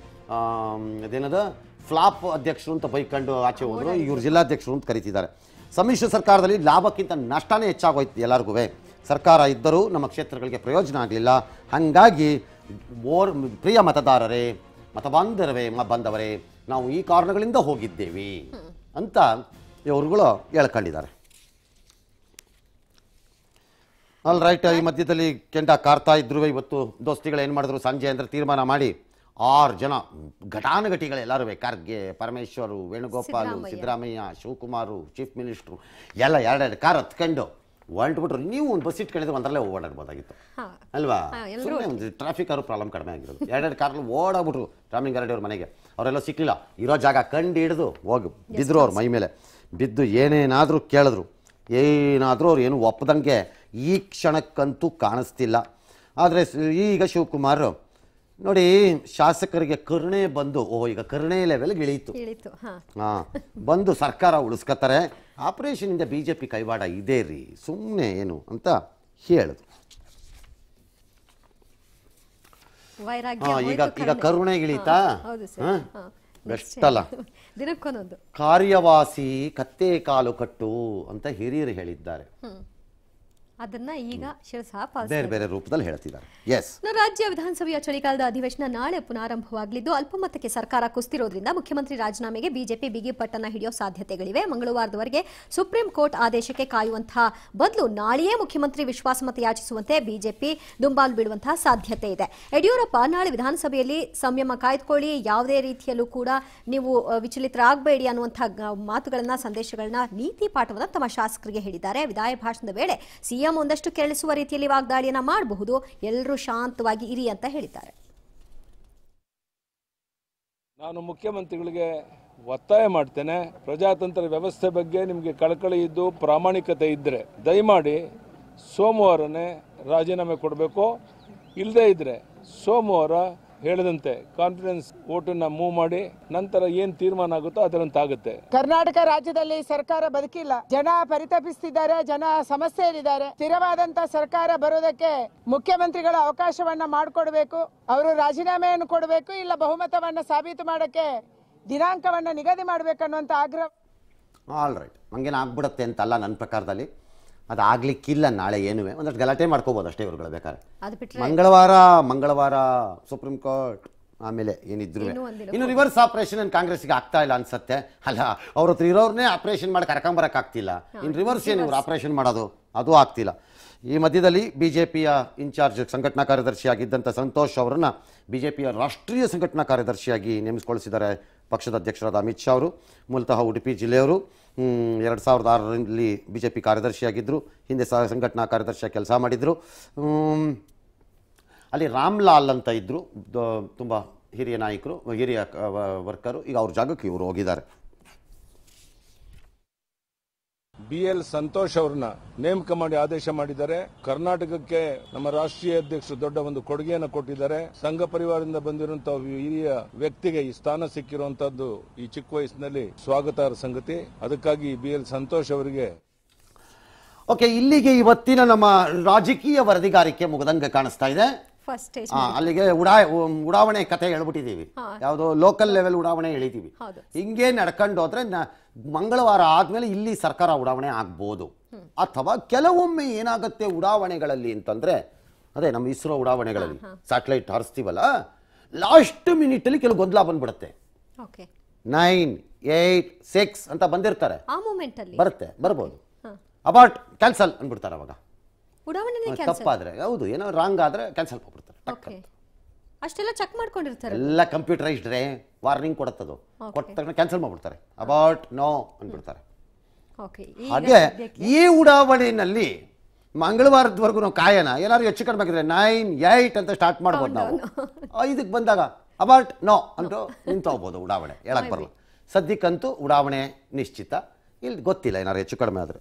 ಅದೇನದು ಫ್ಲಾಪ್ ಅಧ್ಯಕ್ಷರು ಅಂತ ಬೈಕೊಂಡು ಆಚೆ ಹೋದ್ರು ಇವ್ರು ಜಿಲ್ಲಾಧ್ಯಕ್ಷರು ಅಂತ ಕರಿತಿದ್ದಾರೆ ಸಮ್ಮಿಶ್ರ ಸರ್ಕಾರದಲ್ಲಿ ಲಾಭಕ್ಕಿಂತ ನಷ್ಟನೇ ಹೆಚ್ಚಾಗೋಯ್ತು ಎಲ್ಲರಿಗೂ ಸರ್ಕಾರ ಇದ್ದರೂ ನಮ್ಮ ಕ್ಷೇತ್ರಗಳಿಗೆ ಪ್ರಯೋಜನ ಆಗಲಿಲ್ಲ ಹಾಗಾಗಿ ಓರ್ ಪ್ರಿಯ ಮತದಾರರೇ ಮತಬಾಂಧವರೇ ಮ ಬಂದವರೇ ನಾವು ಈ ಕಾರಣಗಳಿಂದ ಹೋಗಿದ್ದೇವೆ ಅಂತ ಇವ್ರುಗಳು ಹೇಳ್ಕೊಂಡಿದ್ದಾರೆ ಆಲ್ ರೈಟ್ ಈ ಮಧ್ಯದಲ್ಲಿ ಕೆಂಡ ಕಾರ್ತಾ ಇದ್ರು ಇವತ್ತು ದೋಸ್ತಿಗಳು ಏನು ಮಾಡಿದ್ರು ಸಂಜೆ ಅಂದ್ರೆ ತೀರ್ಮಾನ ಮಾಡಿ ಆರು ಜನ ಘಟಾನುಘಟಿಗಳು ಎಲ್ಲರೂ ಖರ್ಗೆ ಪರಮೇಶ್ವರು ವೇಣುಗೋಪಾಲ್ ಸಿದ್ದರಾಮಯ್ಯ. ಸಿದ್ದರಾಮಯ್ಯ ಶಿವಕುಮಾರು ಚೀಫ್ ಮಿನಿಸ್ಟ್ರು ಎಲ್ಲ ಎರಡೆರಡು ಕಾರ್ ಹತ್ಕೊಂಡು ಹೊಂಟ್ಬಿಟ್ರು ನೀವು ಒಂದು ಬಸ್ ಇಟ್ಕೊಂಡಿದ್ರೆ ಒಂದರಲ್ಲೇ ಓಡಾಡ್ಬೋದಾಗಿತ್ತು ಹಾ. ಅಲ್ವಾ ಹಾ, ಎಲ್ರೂ ಸುಮ್ಮನೆ ಒಂದು ಟ್ರಾಫಿಕ್ ಆದ್ರೂ ಪ್ರಾಬ್ಲಮ್ ಕಡಿಮೆ ಆಗಿರೋದು ಎರಡೆರಡು ಕಾರ್ಲು ಓಡಾಗ್ಬಿಟ್ರು ರಾಮಲಿಂಗಾರೆಡ್ಡಿ ಅವ್ರ ಮನೆಗೆ ಅವರೆಲ್ಲ ಸಿಕ್ಲಿಲ್ಲ ಇರೋ ಜಾಗ ಕಂಡು ಹಿಡಿದು ಹೋಗಿ ಬಿದ್ದರು ಅವ್ರ ಮೈ ಮೇಲೆ ಬಿದ್ದು ಏನೇನಾದರೂ ಕೇಳಿದ್ರು ಏನಾದರೂ ಅವ್ರು ಏನು ಒಪ್ಪದಂಗೆ ಈ ಕ್ಷಣಕ್ಕಂತೂ ಕಾಣಿಸ್ತಿಲ್ಲ ಆದರೆ ಈಗ ಶಿವಕುಮಾರ್ ನೋಡಿ ಶಾಸಕರಿಗೆ ಕರುಣೆ ಬಂದು ಓ ಈಗ ಕರುಣೆ ಲೆವೆಲ್ಗೆ ಇಳೀತು ಇಳಿತು ಹಾ ಹಾ ಬಂದು ಸರ್ಕಾರ ಉಳಿಸ್ಕೊತಾರೆ ಆಪರೇಷನಿಂದ ಬಿ ಜೆ ಪಿ ಕೈವಾಡ ಇದೆ ರೀ ಸುಮ್ಮನೆ ಏನು ಅಂತ ಹೇಳಿದ್ರು ವೈರಾಗ್ಯ ಹಾ, ಈಗ ಹೋಯ್ತು ಈಗ ಕರುಣೆ. ಕರುಣೆಗಿಳಿತಾ ಹಾ, ಹೌದು ಸರ್ ಹಾ? ಹಾ. ಬೆಸ್ಟ್ ಅಲ್ಲ ದಿನಕ್ಕೊಂದೊಂದು ಕಾರ್ಯವಾಸಿ ಕತ್ತೆ ಕಾಲು ಕಟ್ಟು ಅಂತ ಹಿರಿಯರು ಹೇಳಿದ್ದಾರೆ ಹ್ಮ್ ಅದನ್ನ ಈಗ ಶಿರಸಾ ಬೇರೆ ಬೇರೆ ರೂಪದಲ್ಲಿ ಹೇಳ್ತಿದ್ದಾರೆ ಎಸ್ ಇನ್ನು ರಾಜ್ಯ ವಿಧಾನಸಭೆಯ ಚಳಿಗಾಲದ ಅಧಿವೇಶನ ನಾಳೆ ಪುನಾರಂಭವಾಗಲಿದ್ದು ಅಲ್ಪಮತಕ್ಕೆ ಸರ್ಕಾರ ಕುಸ್ತಿರೋದ್ರಿಂದ ಮುಖ್ಯಮಂತ್ರಿ ರಾಜೀನಾಮೆಗೆ ಬಿಜೆಪಿ ಬಿಗಿ ಪಟ್ಟಣ ಹಿಡಿಯೋ ಸಾಧ್ಯತೆಗಳಿವೆ ಮಂಗಳವಾರದವರೆಗೆ ಸುಪ್ರೀಂ ಕೋರ್ಟ್ ಆದೇಶಕ್ಕೆ ಕಾಯುವಂತಹ ಬದಲು ನಾಳೆಯೇ ಮುಖ್ಯಮಂತ್ರಿ ವಿಶ್ವಾಸಮತ ಯಾಚಿಸುವಂತೆ ಬಿಜೆಪಿ ದುಂಬಾಲು ಬಿಡುವಂತಹ ಸಾಧ್ಯತೆ ಇದೆ ಯಡಿಯೂರಪ್ಪ ನಾಳೆ ವಿಧಾನಸಭೆಯಲ್ಲಿ ಸಂಯಮ ಕಾಯ್ದುಕೊಳ್ಳಿ ಯಾವುದೇ ರೀತಿಯಲ್ಲೂ ಕೂಡ ನೀವು ಅಹ್, ವಿಚಲಿತರಾಗಬೇಡಿ ಅನ್ನುವಂತಹ ಗ- ಮಾತುಗಳನ್ನ ಸಂದೇಶಗಳನ್ನ ನೀತಿ ಪಾಠವನ್ನ ತಮ್ಮ ಶಾಸಕರಿಗೆ ಹೇಳಿದ್ದಾರೆ ವಿದಾಯ ಭಾಷಣದ ವೇಳೆ ಸಿಎಂ ಒಂದಷ್ಟು ಕೆರಳಿಸುವ ರೀತಿಯಲ್ಲಿ ವಾಗ್ದಾಳಿಯನ್ನ ಮಾಡಬಹುದು ಎಲ್ಲರೂ ಶಾಂತವಾಗಿ ಇರಿ ಅಂತ ಹೇಳಿದ್ದಾರೆ ನಾನು ಮುಖ್ಯಮಂತ್ರಿಗಳಿಗೆ ಒತ್ತಾಯ ಮಾಡ್ತೇನೆ ಪ್ರಜಾತಂತ್ರ ವ್ಯವಸ್ಥೆ ಬಗ್ಗೆ ನಿಮಗೆ ಕಳಕಳಿ ಇದ್ದು ಪ್ರಾಮಾಣಿಕತೆ ಇದ್ದರೆ ದಯಮಾಡಿ ಸೋಮವಾರನೇ ರಾಜೀನಾಮೆ ಕೊಡಬೇಕು ಇಲ್ಲದೇ ಇದ್ದರೆ ಸೋಮವಾರ ಹೇಳಿದಂತೆ ಕಾನ್ಫಿಡೆನ್ಸ್ ಓಟನ್ನು ಮೂವ್ ಮಾಡಿ ನಂತರ ಏನು ತೀರ್ಮಾನ ಆಗುತ್ತೋ ಅದರಂತಾಗುತ್ತೆ ಕರ್ನಾಟಕ ರಾಜ್ಯದಲ್ಲಿ ಸರ್ಕಾರ ಬದುಕಿಲ್ಲ ಜನ ಪರಿತಪಿಸ್ತಿದ್ದಾರೆ ಜನ ಸಮಸ್ಯೆಯಲ್ಲಿದ್ದಾರೆ ಸ್ಥಿರವಾದಂತ ಸರ್ಕಾರ ಬರೋದಕ್ಕೆ ಮುಖ್ಯಮಂತ್ರಿಗಳ ಅವಕಾಶವನ್ನ ಮಾಡಿಕೊಡ್ಬೇಕು ಅವರು ರಾಜೀನಾಮೆಯನ್ನು ಕೊಡಬೇಕು ಇಲ್ಲ ಬಹುಮತವನ್ನ ಸಾಬೀತು ಮಾಡಕ್ಕೆ ದಿನಾಂಕವನ್ನ ನಿಗದಿ ಮಾಡ್ಬೇಕನ್ನುವಂತ ಆಗ್ರಹ ಆಲ್ ರೈಟ್ ಹಂಗೇನು ಆಗ್ಬಿಡುತ್ತೆ ಅಂತಲ್ಲ ನನ್ನ ಪ್ರಕಾರದಲ್ಲಿ ಅದು ಆಗ್ಲಿಕ್ಕಿಲ್ಲ ನಾಳೆ ಏನುವೆ ಒಂದಷ್ಟು ಗಲಾಟೆ ಮಾಡ್ಕೋಬೋದು ಅಷ್ಟೇ ಇವ್ರುಗಳು ಬೇಕಾದ್ರೆ ಅದು ಬಿಟ್ರೆ ಮಂಗಳವಾರ ಮಂಗಳವಾರ ಸುಪ್ರೀಂ ಕೋರ್ಟ್ ಆಮೇಲೆ ಏನಿದ್ರು ಇನ್ನೂ ಒಂದಿನ ಇನ್ನು ರಿವರ್ಸ್ ಆಪರೇಷನ್ ಏನು ಕಾಂಗ್ರೆಸ್ಗೆ ಆಗ್ತಾ ಇಲ್ಲ ಅನ್ಸತ್ತೆ ಅಲ್ಲ ಅವ್ರ ಹತ್ರ ಇರೋರ್ನೇ ಆಪರೇಷನ್ ಮಾಡಿ ಕರ್ಕೊಂಬರಕ್ಕೆ ಆಗ್ತಿಲ್ಲ ಇನ್ನು ರಿವರ್ಸ್ ಏನು ಇವ್ರು ಆಪರೇಷನ್ ಮಾಡೋದು ಅದು ಆಗ್ತಿಲ್ಲ ಈ ಮಧ್ಯದಲ್ಲಿ ಬಿ ಜೆ ಪಿಯ ಇನ್ಚಾರ್ಜ್ ಸಂಘಟನಾ ಕಾರ್ಯದರ್ಶಿಯಾಗಿದ್ದಂಥ ಸಂತೋಷ್ ಅವರನ್ನು ಬಿ ಜೆ ಪಿಯ ರಾಷ್ಟ್ರೀಯ ಸಂಘಟನಾ ಕಾರ್ಯದರ್ಶಿಯಾಗಿ ನೇಮಿಸಿಕೊಳಿಸಿದ್ದಾರೆ ಪಕ್ಷದ ಅಧ್ಯಕ್ಷರಾದ ಅಮಿತ್ ಶಾ ಅವರು ಮೂಲತಃ ಉಡುಪಿ ಜಿಲ್ಲೆಯವರು ಎರಡು ಸಾವಿರದ ಆರರಲ್ಲಿ ಬಿ ಜೆ ಪಿ ಕಾರ್ಯದರ್ಶಿಯಾಗಿದ್ದರು ಹಿಂದೆ ಸಹ ಸಂಘಟನಾ ಕಾರ್ಯದರ್ಶಿಯಾಗಿ ಕೆಲಸ ಮಾಡಿದರು ಅಲ್ಲಿ ರಾಮ್ಲಾಲ್ ಅಂತ ಇದ್ದರು ತುಂಬ ಹಿರಿಯ ನಾಯಕರು ಹಿರಿಯ ಕ- ವ- ವರ್ಕರು ಈಗ ಅವ್ರ ಜಾಗಕ್ಕೆ ಇವರು ಹೋಗಿದ್ದಾರೆ ಬಿ ಎಲ್ ಸಂತೋಷ್ ಅವ್ರನ್ನ ನೇಮಕ ಮಾಡಿ ಆದೇಶ ಮಾಡಿದ್ದಾರೆ ಕರ್ನಾಟಕಕ್ಕೆ ನಮ್ಮ ರಾಷ್ಟ್ರೀಯ ಅಧ್ಯಕ್ಷರು ದೊಡ್ಡ ಒಂದು ಕೊಡುಗೆಯನ್ನು ಕೊಟ್ಟಿದ್ದಾರೆ ಸಂಘ ಪರಿವಾರದಿಂದ ಬಂದಿರುವಂತಹ ಹಿರಿಯ ವ್ಯಕ್ತಿಗೆ ಈ ಸ್ಥಾನ ಸಿಕ್ಕಿರುವಂತದ್ದು ಈ ಚಿಕ್ಕ ವಯಸ್ಸಿನಲ್ಲಿ ಸ್ವಾಗತಾರ್ಹ ಸಂಗತಿ ಅದಕ್ಕಾಗಿ ಬಿ ಎಲ್ ಸಂತೋಷ್ ಅವರಿಗೆ ಓಕೆ ಇಲ್ಲಿಗೆ ಇವತ್ತಿನ ನಮ್ಮ ರಾಜಕೀಯ ವರದಿಗಾರಿಕೆ ಮುಗದಂಗೆ ಕಾಣಿಸ್ತಾ ಇದೆ ಫಸ್ಟ್ ಸ್ಟೇಜ್ ಆ, ಅಲ್ಲಿಗೆ ಉಡಾ ಉಮ್, ಉಡಾವಣೆ ಕತೆ ಹೇಳ್ಬಿಟ್ಟಿದ್ದೀವಿ ಹಾ. ಯಾವುದೋ ಲೋಕಲ್ ಲೆವೆಲ್ ಉಡಾವಣೆ ಎಳಿತೀವಿ ಹೌದು. ಹಿಂಗೆ ನಡ್ಕೊಂಡು ಹೋದ್ರೆ ನ- ಮಂಗಳವಾರ ಆದ್ಮೇಲೆ ಇಲ್ಲಿ ಸರ್ಕಾರ ಉಡಾವಣೆ ಆಗ್ಬೋದು ಅಥವಾ ಕೆಲವೊಮ್ಮೆ ಏನಾಗುತ್ತೆ ಉಡಾವಣೆಗಳಲ್ಲಿ ಅಂತಂದ್ರೆ ಅದೇ ನಮ್ಮ ಇಸ್ರೋ ಉಡಾವಣೆಗಳಲ್ಲಿ ಸ್ಯಾಟಲೈಟ್ ಹಾರಿಸ್ತೀವಲ್ಲ ಲಾಸ್ಟ್ ಮಿನಿಟಲ್ಲಿ ಕೆಲವು ಗೊಂದಲ ಬಂದ್ಬಿಡುತ್ತೆ ಓಕೆ ನೈನ್ ಏಯ್ಟ್ ಸಿಕ್ಸ್ ಅಂತ ಬಂದಿರ್ತಾರೆ ಆ ಮೂಮೆಂಟ್ ಅಲ್ಲಿ ಬರುತ್ತೆ ಬರ್ಬೋದು ಹಾ. ಅಬಾಟ್ ಕ್ಯಾನ್ಸಲ್ ಅಂದ್ಬಿಡ್ತಾರೆ ಅವಾಗ ಉಡಾವಣೆನೇ ಕ್ಯಾನ್ಸಲ್ ತಪ್ಪಾದ್ರೆ ಹೌದು ಏನೋ ರಾಂಗ್ ಆದ್ರೆ ಕ್ಯಾನ್ಸಲ್ ಮಾಡ್ಬಿಡ್ತಾರೆ ಓಕೆ ಅಷ್ಟೆಲ್ಲ ಚೆಕ್ ಮಾಡ್ಕೊಂಡಿರ್ತಾರೆ ಎಲ್ಲ ಕಂಪ್ಯೂಟರೈಸ್ಡ್ ರೇ ವಾರ್ನಿಂಗ್ ಕೊಡುತ್ತದು ಕೊಟ್ಟ ತಕ್ಷಣ ಕ್ಯಾನ್ಸಲ್ ಮಾಡ್ಬಿಡ್ತಾರೆ ಅಬೌಟ್ ನೋ ಅಂದ್ಬಿಡ್ತಾರೆ ಓಕೆ ಹಾಗೆ ಈ ಉಡಾವಣೆಯಲ್ಲಿ ಮಂಗಳವಾರದವರೆಗೂ ನಾವು ಕಾಯನ ಏನಾದ್ರು ಹೆಚ್ಚು ಕಡಿಮೆ ಆಗಿದ್ರೆ ನೈನ್ ಏಯ್ಟ್ ಅಂತ ಸ್ಟಾರ್ಟ್ ಮಾಡ್ಬೋದು ನಾವು ಐದಕ್ಕೆ ಬಂದಾಗ ಅಬೌಟ್ ನೋ ಅಂತ ನಿಂತು ಹೋಗ್ಬೋದು ಉಡಾವಣೆ ಹೇಳಕ್ ಬರಲ್ಲ ಸದ್ಯಕ್ಕಂತೂ ಉಡಾವಣೆ ನಿಶ್ಚಿತ ಇಲ್ಲಿ ಗೊತ್ತಿಲ್ಲ ಏನಾದ್ರು ಹೆಚ್ಚು ಕಡಿಮೆ ಆದರೆ